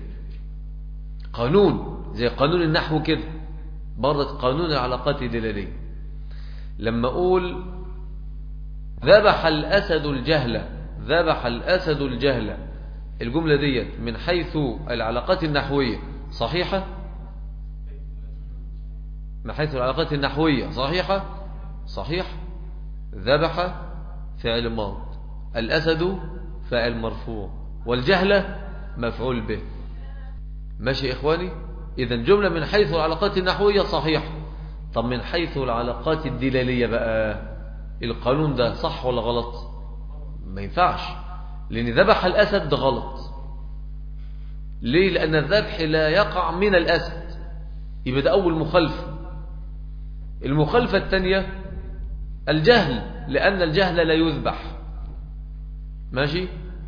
قانون زي قانون النحو كده برضه قانون العلاقات الدلالية لما أقول ذبح الأسد الجهل ذبح الأسد الجهل الجملة ديت من حيث العلاقات النحوية صحيحة من حيث العلاقات النحوية صحيحة صحيح ذبح فعل ماض الأسد فاعل مرفوع والجهلة مفعول به ماشي إخواني إذا جملة من حيث العلاقات النحوية صحيح طب من حيث العلاقات الدلالية بقى القانون ده صح ولا غلط ما ينفعش لأن ذبح الأسد ده غلط ليه لأن الذبح لا يقع من الأسد يبقى ده أول مخالفة المخالفة الثانية الجهل لأن الجهل لا يذبح ماشي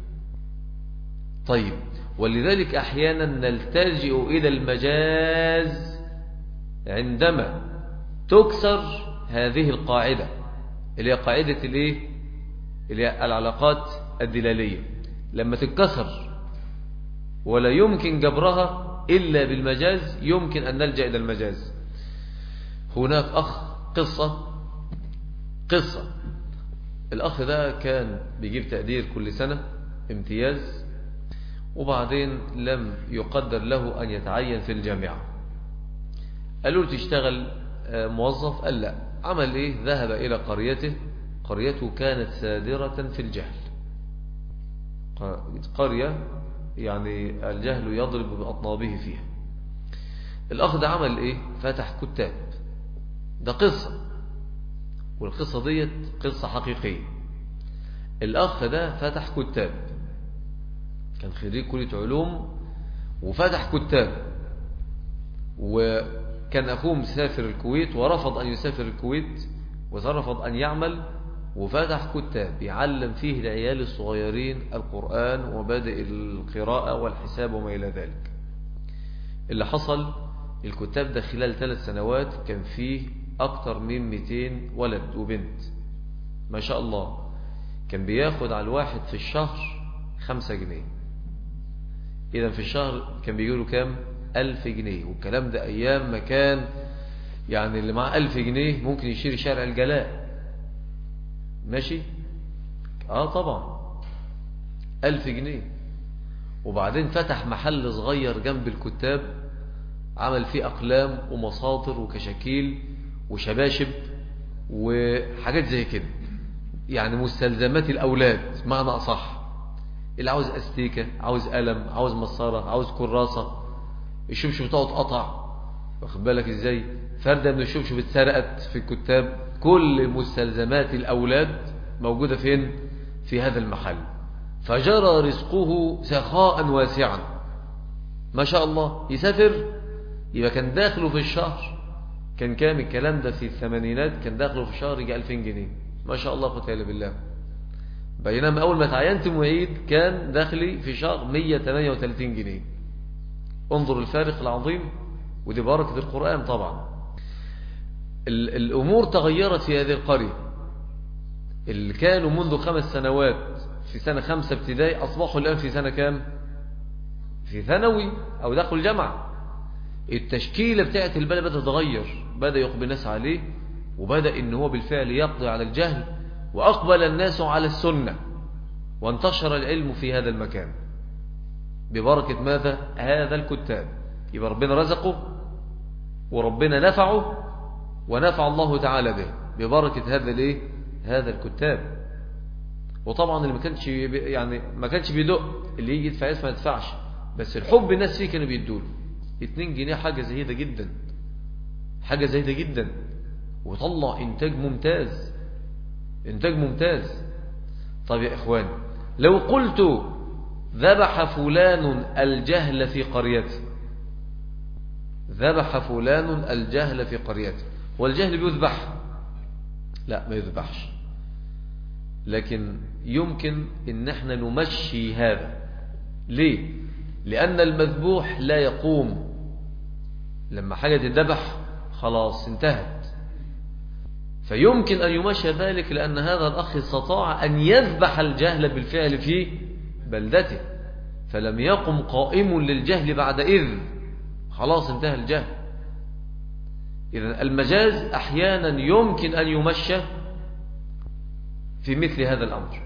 طيب ولذلك أحيانا نلتجئ إلى المجاز عندما تكسر هذه القاعدة اللي هي قاعدة الايه اللي هي العلاقات الدلالية لما تتكسر ولا يمكن جبرها إلا بالمجاز يمكن أن نلجأ إلى المجاز هناك أخ قصة قصة الأخ ده كان بيجيب تقدير كل سنة امتياز وبعدين لم يقدر له أن يتعين في الجامعة قالوا له تشتغل آه، موظف قال لا عمل إيه ذهب إلى قريته قريته كانت سادرة في الجهل قرية يعني الجهل يضرب بأطنابه فيها الأخ ده عمل إيه فتح كتاب ده قصة والقصة ديت قصة حقيقية الأخ ده فتح كتاب كان خريج كلية علوم وفتح كتاب وكان أخوه مسافر الكويت ورفض أن يسافر الكويت ورفض أن يعمل وفتح كتاب يعلم فيه العيال الصغيرين القرآن وبدأ القراءة والحساب وما إلى ذلك اللي حصل الكتاب ده خلال ثلاث سنوات كان فيه أكتر من 200 ولد وبنت ما شاء الله كان بياخد على الواحد في الشهر خمسة جنيه إذا في الشهر كان بيجيله كام ألف جنيه والكلام ده أيام ما كان يعني اللي معاه ألف جنيه ممكن يشتري شارع الجلاء ماشي آه طبعا ألف جنيه وبعدين فتح محل صغير جنب الكتاب عمل فيه أقلام ومساطر وكشاكيل وشباشب وحاجات زي كده يعني مستلزمات الأولاد معنى أصح اللي عاوز أستيكة عاوز قلم عاوز مسارة عاوز كراسة الشبشب بتاعه اتقطع واخد بالك ازاي فردة من الشبشب اتسرقت في الكتاب كل مستلزمات الأولاد موجودة فين في هذا المحل فجرى رزقه سخاء واسعا ما شاء الله يسافر يبقى كان داخله في الشهر كان كام الكلام ده في الثمانينات كان داخله في الشهر يجي 2000 جنيه ما شاء الله قلت الا بالله بينما أول ما تعينت معيد كان دخلي في شهر 138 جنيه انظر الفارق العظيم ودي بركة القرآن طبعا الأمور تغيرت في هذه القرية اللي كانوا منذ خمس سنوات في سنة خمسة ابتدائي أصبحوا الآن في سنة كام في ثانوي أو دخلوا الجامعة التشكيلة بتاعت البلد بدأت تتغير بدأ يقبل الناس عليه وبدأ ان هو بالفعل يقضي على الجهل وأقبل الناس على السنة وانتشر العلم في هذا المكان ببركة ماذا هذا الكتاب يبقى ربنا رزقه وربنا نفعه ونفع الله تعالى به ببركة هذا الايه هذا الكتاب وطبعا اللي ما كانش يعني ما كانش بيدق اللي يجي يدفع اسمه ما يدفعش بس الحب الناس فيه كانوا بيدوله 2 جنيه حاجة زهيدة جدا حاجة زهيدة جدا وطلع انتاج ممتاز انتاج ممتاز طيب يا اخوان لو قلت ذبح فلان الجهل في قريته ذبح فلان الجهل في قريته والجهل بيذبح لا ما يذبحش لكن يمكن ان احنا نمشي هذا ليه لأن المذبوح لا يقوم لما حاجة تذبح خلاص انتهت فيمكن أن يمشى ذلك لأن هذا الأخ استطاع أن يذبح الجهل بالفعل في بلدته فلم يقم قائم للجهل بعد إذ خلاص انتهى الجهل إذا المجاز أحيانا يمكن أن يمشى في مثل هذا الأمر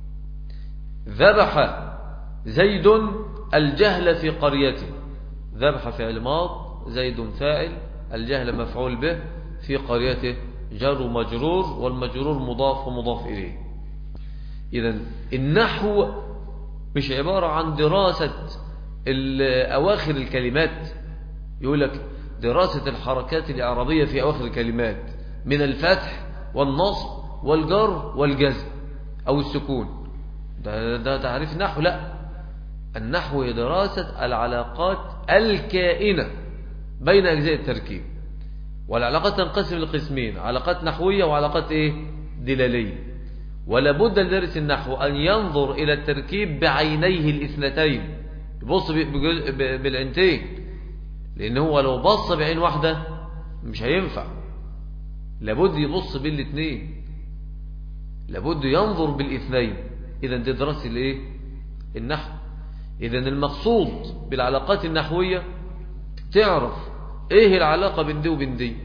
ذبح زيد الجهل في قريته ذبح فعل ماض زيد فاعل الجهل مفعول به في قريته جار مجرور والمجرور مضاف ومضاف إليه إذا النحو مش عبارة عن دراسة أواخر الكلمات يقول لك دراسة الحركات الإعرابية في أواخر الكلمات من الفتح والنصب والجر والجزم أو السكون ده, ده تعريف نحو لا النحو هي دراسة العلاقات الكائنة بين أجزاء التركيب والعلاقات تنقسم لقسمين علاقات نحوية وعلاقات إيه؟ دلالية ولا بد لدرس النحو أن ينظر إلى التركيب بعينيه الاثنتين يبص بالعينتين لأن هو لو بص بعين واحدة مش هينفع لابد يبص بالاثنين لابد ينظر بالاثنين إذا دي دراسة الايه النحو إذا المقصود بالعلاقات النحوية تعرف ايه العلاقة بين دي وبين دي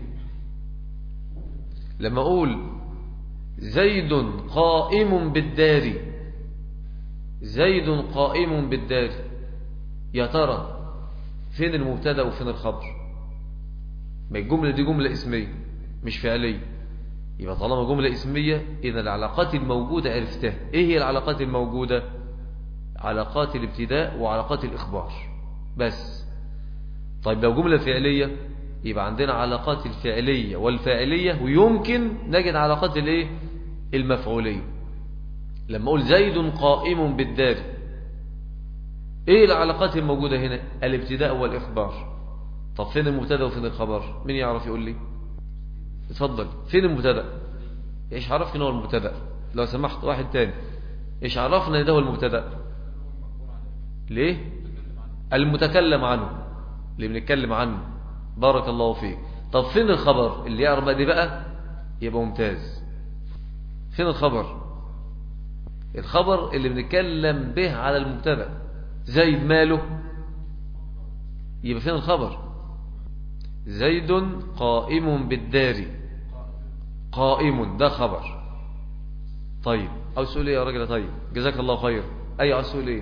لما اقول زيد قائم بالدار زيد قائم بالدار يا ترى فين المبتدا وفين الخبر ما الجملة دي جملة اسمية مش فعلية يبقى طالما جملة اسمية إذا العلاقات الموجودة عرفتها إيه هي العلاقات الموجودة علاقات الابتداء وعلاقات الإخبار بس طيب لو جملة فعلية يبقى عندنا علاقات الفعلية والفاعلية ويمكن نجد علاقات الايه المفعولية لما أقول زيد قائم بالدار ايه العلاقات الموجودة هنا الابتداء والإخبار طب فين المبتدا وفين الخبر مين يعرف يقول لي اتفضل فين المبتدا ايش عرفنا هو المبتدا لو سمحت واحد تاني ايش عرفنا ده هو المبتدا ليه المتكلم عنه اللي بنتكلم عنه بارك الله فيك طب فين الخبر اللي يعرف دي بقى يبقى ممتاز فين الخبر الخبر اللي بنتكلم به على المبتدا زيد ماله يبقى فين الخبر زيد قائم بالدار قائم ده خبر طيب او سؤال ايه يا راجل طيب جزاك الله خير اي سؤال ايه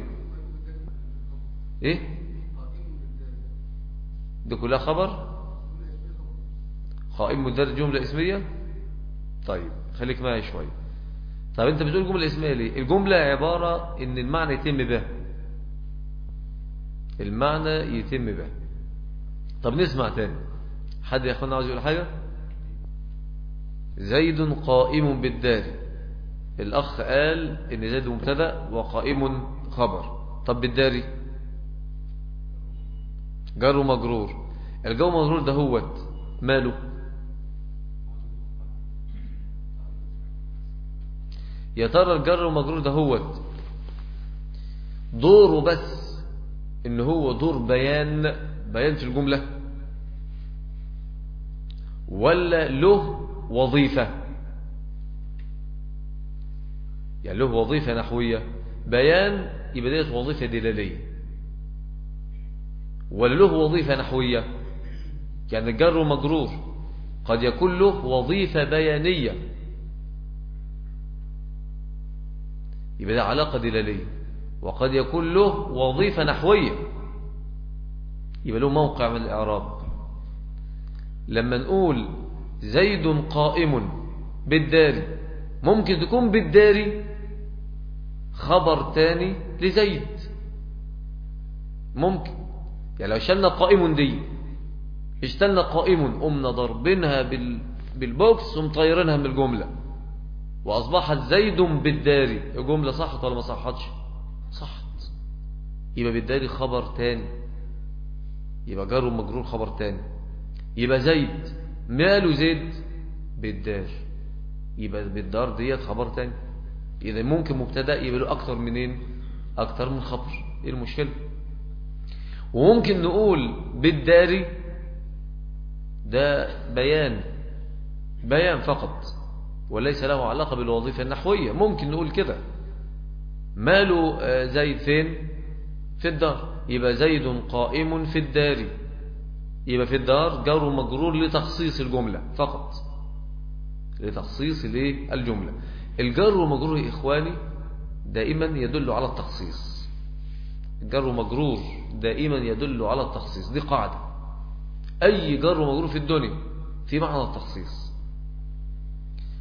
ايه ده كلها خبر قائم بالدار جملة اسمية طيب خليك معي شوية طيب انت بتقول جملة اسمية ليه الجملة عبارة ان المعنى يتم به المعنى يتم به طب نسمع تاني حد يا اخوانا عاوز يقول حاجة زيد قائم بالدار الأخ قال إن زيد مبتدا وقائم خبر طب بالداري جر مجرور الجو مجرور ده هوت ماله يا ترى الجر المجرور ده هوت دوره بس ان هو دور بيان بيان في الجملة ولا له وظيفة يعني له وظيفة نحوية بيان يبقى ديت وظيفة دلالية ولا له وظيفة نحوية يعني الجر مجرور قد يكون له وظيفة بيانية يبقى ده علاقة دلالية وقد يكون له وظيفة نحوية يبقى له موقع من الإعراب لما نقول زيد قائم بالداري ممكن تكون بالداري خبر تاني لزيد ممكن يعني لو شلنا قائم دي اشتلنا قائم قمنا ضربينها بال... بالبوكس ومطيرينها من الجملة وأصبحت زيد بالداري الجملة صحت ولا ما صحتش صحت يبقى بالداري خبر تاني يبقى جار ومجرور خبر تاني يبقى زيد ماله زيد بالدار يبقى بالدار ديت خبر تاني إذا ممكن مبتدا يبقى له أكتر منين أكتر من خبر إيه المشكلة وممكن نقول بالداري ده بيان بيان فقط وليس له علاقة بالوظيفة النحوية ممكن نقول كده ماله زيد فين في الدار يبقى زيد قائم في الدار يبقى في الدار جار مجرور لتخصيص الجملة فقط لتخصيص الجملة الجر ومجرور يا إخواني دائما يدل على التخصيص الجر ومجرور دائما يدل على التخصيص دي قاعدة أي جر ومجرور في الدنيا في معنى التخصيص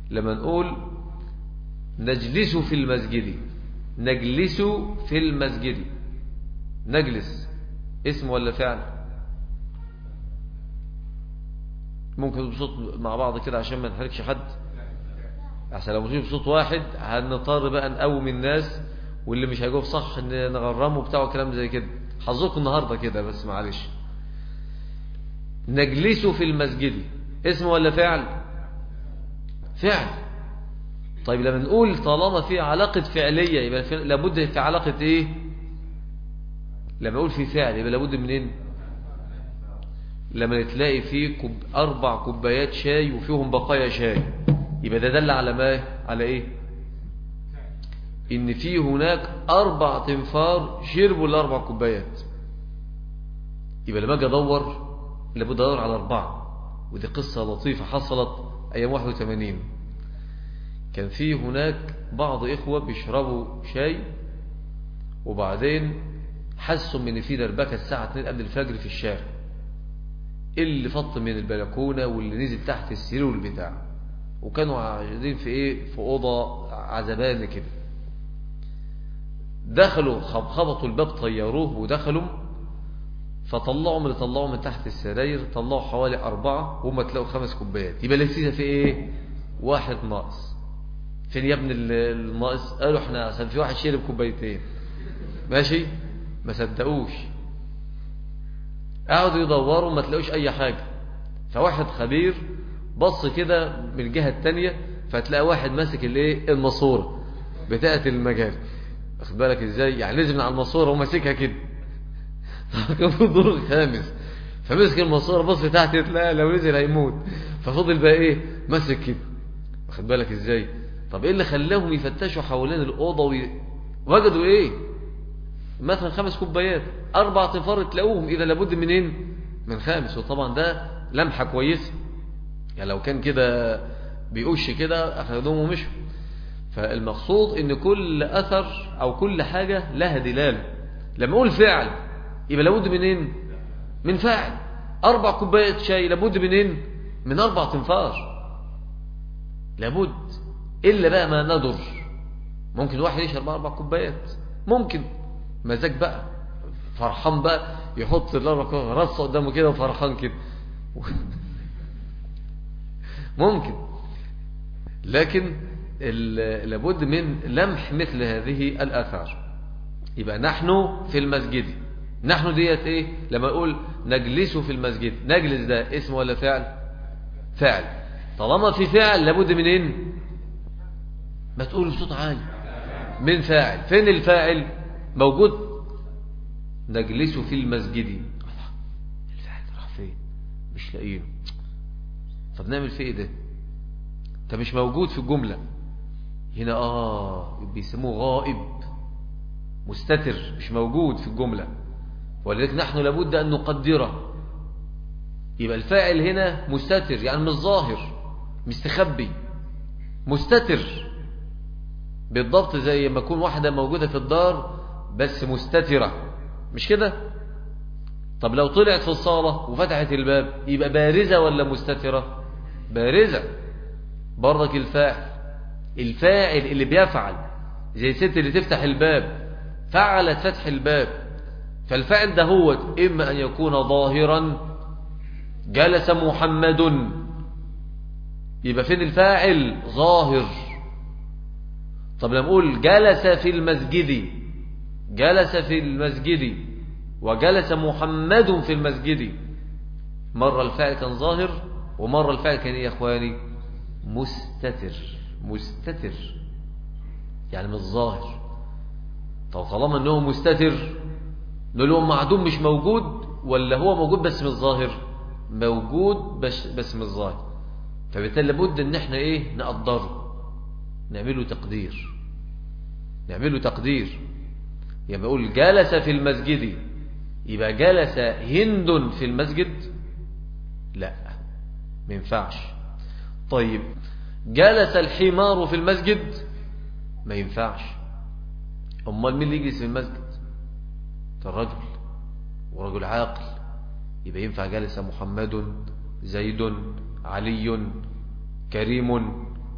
لما نقول نجلس في المسجد نجلس في المسجد نجلس اسم ولا فعل ممكن بصوت مع بعض كده عشان ما نحركش حد عشان لو مشيت بصوت واحد هنضطر بقى نقوم الناس واللي مش هيجوب صح ان نغرمه بتاعه كلام زي كده حظكم النهارده كده بس معلش نجلس في المسجد اسم ولا فعل فعل طيب لما نقول طالما في علاقة فعلية يبقى في لابد في علاقة ايه لما نقول في فعل يبقى لابد منين لما تلاقي فيه كب أربع كوبايات شاي وفيهم بقايا شاي يبقى ده دل على ما على ايه ان في هناك اربع تنفار شربوا الاربع كوبايات يبقى لما اجي ادور لابد ادور على اربعه ودي قصه لطيفه حصلت ايام 81 كان في هناك بعض اخوه بيشربوا شاي وبعدين حسوا ان في دربكه الساعه 2 قبل الفجر في الشارع اللي فط من البلكونه واللي نزل تحت السرير والبتاع وكانوا قاعدين في ايه في اوضه عزبان كده دخلوا خبطوا الباب طيروه ودخلوا فطلعوا من اللي طلعوا من تحت السراير طلعوا حوالي أربعة وهم تلاقوا خمس كوبايات يبقى لسه في ايه واحد ناقص فين يا ابن الناقص قالوا احنا عشان في واحد شرب كوبايتين ماشي ما صدقوش قعدوا يدوروا ما تلاقوش اي حاجة فواحد خبير بص كده من الجهة التانية فتلاقي واحد ماسك الايه الماسوره بتاعت المجال واخد بالك ازاي يعني نزل على الماسوره وماسكها كده كان في الدور الخامس فمسك الماسوره بص تحت تلاقي لو نزل هيموت ففضل بقى ايه ماسك كده واخد بالك ازاي طب ايه اللي خلاهم يفتشوا حوالين الاوضه وي... وجدوا ايه مثلا خمس كوبايات اربع تنفار تلاقوهم اذا لابد منين من خامس وطبعا ده لمحه كويسه يعني لو كان كده بيقش كده أخذوهم ومشوا فالمقصود ان كل أثر أو كل حاجة لها دلالة لما أقول فعل يبقى لابد منين من فاعل أربع كوبايات شاي لابد منين من أربع تنفار لابد إلا بقى ما ندر ممكن واحد يشرب أربع كوبايات ممكن مزاج بقى فرحان بقى يحط الأربع رصة قدامه كده وفرحان كده ممكن لكن لابد من لمح مثل هذه الآثار يبقى نحن في المسجد نحن ديت ايه لما اقول نجلس في المسجد نجلس ده اسم ولا فعل فعل طالما في فعل لابد من ايه ما تقول بصوت عالي من فاعل فين الفاعل موجود نجلس في المسجد الفاعل راح فين مش لاقينه طب نعمل فيه ايه ده انت مش موجود في الجملة هنا اه بيسموه غائب مستتر مش موجود في الجملة ولذلك نحن لابد أن نقدره يبقى الفاعل هنا مستتر يعني مش ظاهر مستخبي مستتر بالضبط زي ما يكون واحدة موجودة في الدار بس مستترة مش كده طب لو طلعت في الصالة وفتحت الباب يبقى بارزة ولا مستترة بارزة برضك الفاعل الفاعل اللي بيفعل زي الست اللي تفتح الباب فعلت فتح الباب فالفاعل ده هو إما أن يكون ظاهرا جلس محمد يبقى فين الفاعل ظاهر طب لما نقول جلس في المسجد جلس في المسجد وجلس محمد في المسجد مرة الفاعل كان ظاهر ومرة الفعل كان ايه يا اخواني مستتر مستتر يعني مش ظاهر طب طالما انه مستتر نقول له معدوم مش موجود ولا هو موجود بس مش ظاهر موجود بس بس مش ظاهر فبالتالي لابد ان احنا ايه نقدره نعمله تقدير نعمله تقدير يبقى يقول جلس في المسجد يبقى جلس هند في المسجد لا ما ينفعش طيب جلس الحمار في المسجد ما ينفعش امال مين اللي يجلس في المسجد الرجل ورجل عاقل يبقى ينفع جلس محمد زيد علي كريم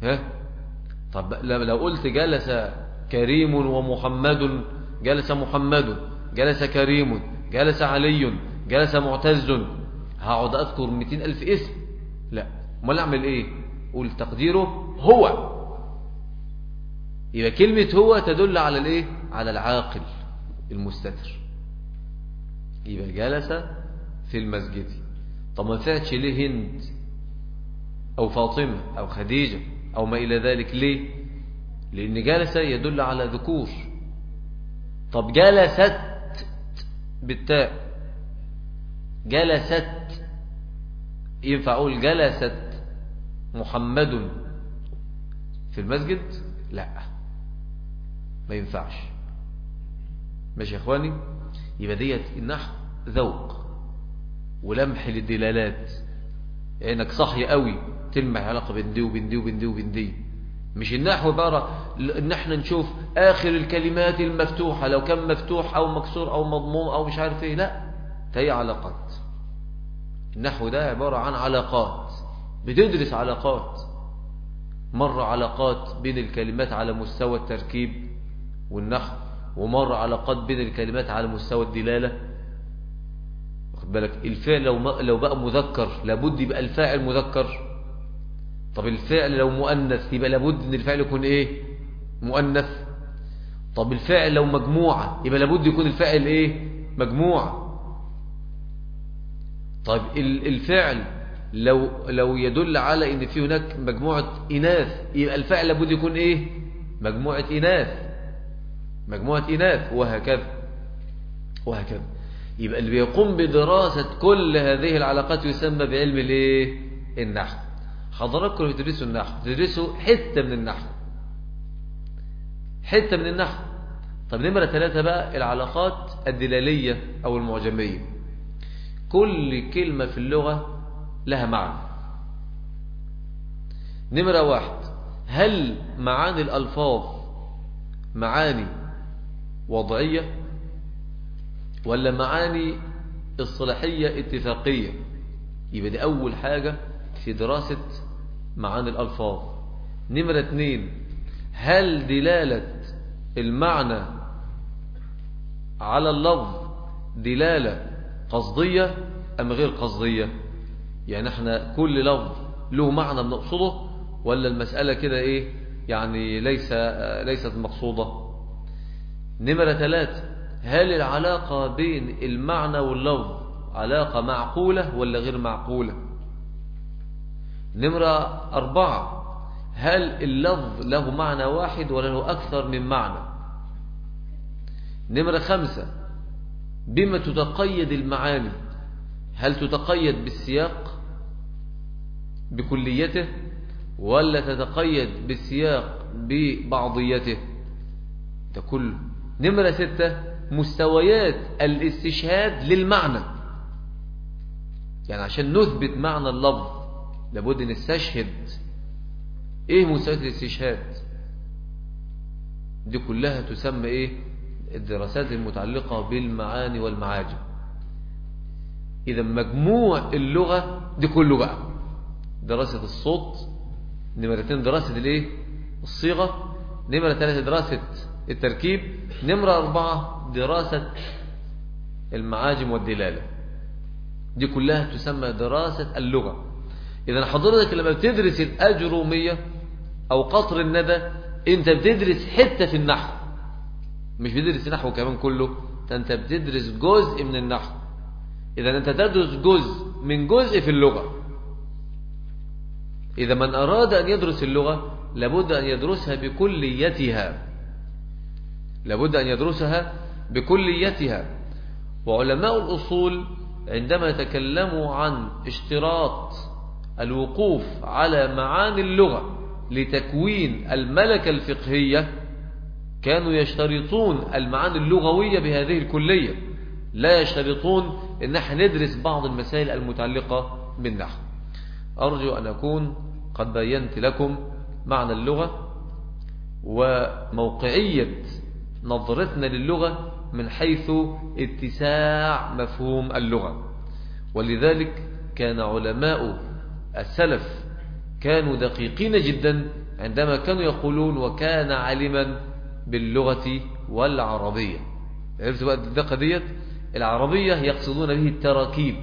ها طب لو قلت جلس كريم ومحمد جلس محمد جلس كريم جلس علي جلس معتز هقعد أذكر مئتين ألف اسم لا ما أعمل إيه قول تقديره هو يبقى كلمة هو تدل على الإيه على العاقل المستتر يبقى جلس في المسجد طب ما فاتش ليه هند أو فاطمة أو خديجة أو ما إلى ذلك ليه لأن جلس يدل على ذكور طب جلست بالتاء جلست ينفع أقول جلست محمد في المسجد لا ما ينفعش ماشي يا اخواني يبقى ديت النحو ذوق ولمح للدلالات عينك صحي قوي تلمح علاقه بين دي وبين دي وبين دي وبين دي مش النحو بقى ان احنا نشوف اخر الكلمات المفتوحه لو كان مفتوح او مكسور او مضموم او مش عارف ايه لا هي علاقات النحو ده عباره عن علاقات بتدرس علاقات مرة علاقات بين الكلمات على مستوى التركيب والنحو ومرة علاقات بين الكلمات على مستوى الدلالة واخد بالك الفعل لو لو بقى مذكر لابد يبقى الفاعل مذكر طب الفعل لو مؤنث يبقى لابد ان الفعل يكون ايه مؤنث طب الفعل لو مجموعة يبقى لابد يكون الفاعل ايه مجموعة طيب الفعل لو لو يدل على ان في هناك مجموعة إناث يبقى الفعل لابد يكون ايه مجموعة إناث مجموعة إناث وهكذا وهكذا يبقى اللي بيقوم بدراسة كل هذه العلاقات يسمى بعلم الايه النحو حضراتكم بتدرسوا النحو تدرسوا حتة من النحو حتة من النحو طب نمرة ثلاثة بقى العلاقات الدلالية أو المعجمية كل كلمة في اللغة لها معنى نمرة واحد هل معاني الألفاظ معاني وضعية ولا معاني اصطلاحية اتفاقية يبقى دي أول حاجة في دراسة معاني الألفاظ نمرة اثنين هل دلالة المعنى على اللفظ دلالة قصدية أم غير قصدية يعني احنا كل لفظ له معنى بنقصده ولا المسألة كده ايه يعني ليس ليست مقصودة نمرة ثلاثة هل العلاقة بين المعنى واللفظ علاقة معقولة ولا غير معقولة نمرة أربعة هل اللفظ له معنى واحد ولا له أكثر من معنى نمرة خمسة بما تتقيد المعاني هل تتقيد بالسياق بكليته ولا تتقيد بالسياق ببعضيته ده كله نمرة ستة مستويات الاستشهاد للمعنى يعني عشان نثبت معنى اللفظ لابد نستشهد ايه مستويات الاستشهاد دي كلها تسمى ايه الدراسات المتعلقة بالمعاني والمعاجم إذا مجموع اللغة دي كله بقى دراسة الصوت نمرتين دراسة الايه الصيغة نمرة ثلاثة دراسة التركيب نمرة أربعة دراسة المعاجم والدلالة دي كلها تسمى دراسة اللغة إذا حضرتك لما بتدرس الأجرومية أو قطر الندى أنت بتدرس حتة في النحو مش بتدرس النحو كمان كله أنت بتدرس جزء من النحو إذا أنت تدرس جزء من جزء في اللغة إذا من أراد أن يدرس اللغة لابد أن يدرسها بكليتها لابد أن يدرسها بكليتها وعلماء الأصول عندما يتكلموا عن اشتراط الوقوف على معاني اللغة لتكوين الملكة الفقهية كانوا يشترطون المعاني اللغوية بهذه الكلية لا يشترطون ان احنا ندرس بعض المسائل المتعلقة بالنحو أرجو أن أكون قد بينت لكم معنى اللغة وموقعية نظرتنا للغة من حيث اتساع مفهوم اللغة ولذلك كان علماء السلف كانوا دقيقين جدا عندما كانوا يقولون وكان عالما باللغة والعربية عرفت بقى الدقة ديت العربية يقصدون به التراكيب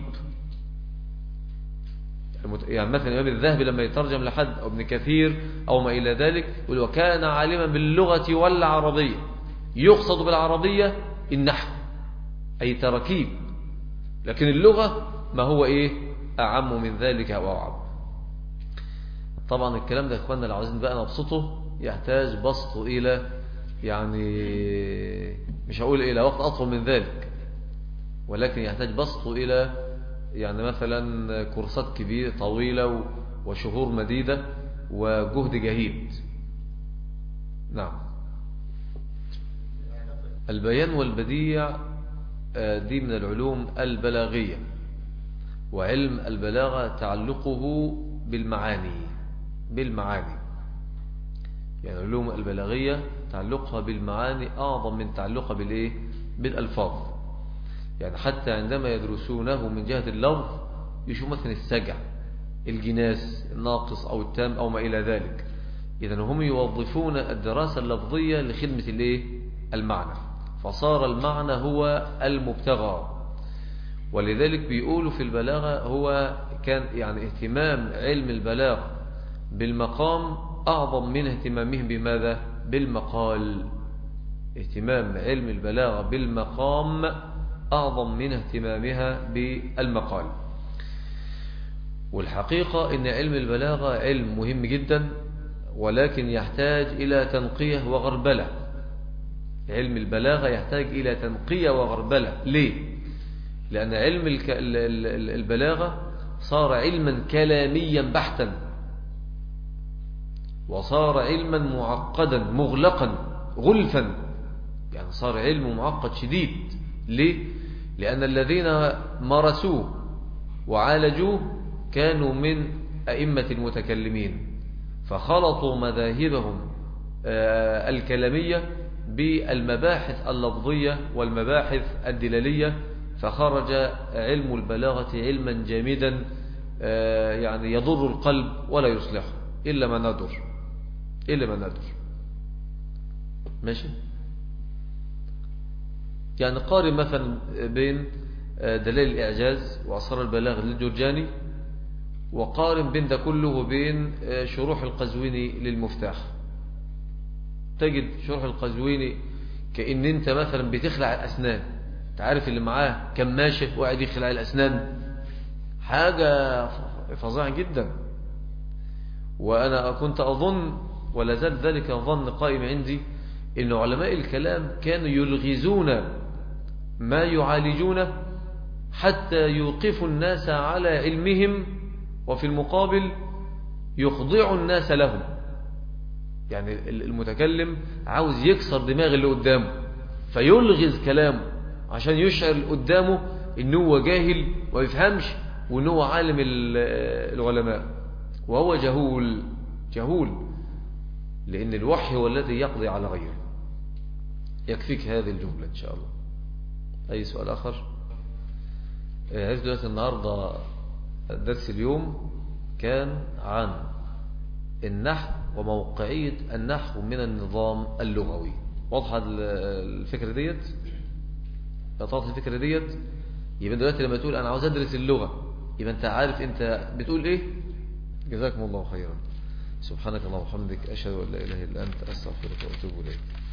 يعني مثلا الإمام الذهبي لما يترجم لحد أو ابن كثير أو ما إلى ذلك يقول وكان عالما باللغة والعربية يقصد بالعربية النحو أي تركيب لكن اللغة ما هو إيه أعم من ذلك أو أعم طبعا الكلام ده يا إخواننا لو عايزين بقى نبسطه يحتاج بسطه إلى يعني مش هقول إلى وقت أطول من ذلك ولكن يحتاج بسطه إلى يعني مثلا كورسات كبيرة طويلة وشهور مديدة وجهد جهيد نعم البيان والبديع دي من العلوم البلاغية وعلم البلاغة تعلقه بالمعاني بالمعاني يعني العلوم البلاغية تعلقها بالمعاني أعظم من تعلقها بالإيه؟ بالألفاظ يعني حتى عندما يدرسونه من جهة اللفظ يشوف مثلا السجع الجناس الناقص أو التام أو ما إلى ذلك إذا هم يوظفون الدراسة اللفظية لخدمة الإيه؟ المعنى فصار المعنى هو المبتغى ولذلك بيقولوا في البلاغة هو كان يعني اهتمام علم البلاغة بالمقام أعظم من اهتمامهم بماذا بالمقال اهتمام علم البلاغة بالمقام أعظم من اهتمامها بالمقال والحقيقة أن علم البلاغة علم مهم جدا ولكن يحتاج إلى تنقية وغربلة علم البلاغة يحتاج إلى تنقية وغربلة ليه؟ لأن علم البلاغة صار علما كلاميا بحتا وصار علما معقدا مغلقا غلفا يعني صار علم معقد شديد ليه؟ لأن الذين مارسوه وعالجوه كانوا من أئمة المتكلمين فخلطوا مذاهبهم الكلامية بالمباحث اللفظية والمباحث الدلالية فخرج علم البلاغة علما جامدا يعني يضر القلب ولا يصلحه إلا ما ندر إلا ما ندر ماشي يعني قارن مثلا بين دليل الإعجاز وأسرار البلاغ للجرجاني وقارن بين ده كله وبين شروح القزويني للمفتاح تجد شروح القزويني كأن انت مثلا بتخلع الأسنان تعرف اللي معاه كماشة وقاعد يخلع الأسنان حاجة فظيعة جدا وأنا كنت أظن ولا زال ذلك ظن قائم عندي أن علماء الكلام كانوا يلغزون ما يعالجونه حتى يوقفوا الناس على علمهم وفي المقابل يخضع الناس لهم يعني المتكلم عاوز يكسر دماغ اللي قدامه فيلغز كلامه عشان يشعر اللي قدامه ان هو جاهل وما يفهمش وان هو عالم العلماء وهو جهول جهول لان الوحي هو الذي يقضي على غيره يكفيك هذه الجملة ان شاء الله اي سؤال اخر عرفت دلوقتي النهاردة درس اليوم كان عن النحو وموقعية النحو من النظام اللغوي واضحة الفكرة ديت واضحة الفكرة ديت يبقى دلوقتي لما تقول أنا عاوز أدرس اللغة يبقى أنت عارف أنت بتقول إيه جزاكم الله خيرا سبحانك اللهم وبحمدك أشهد أن لا إله إلا أنت أستغفرك وأتوب إليك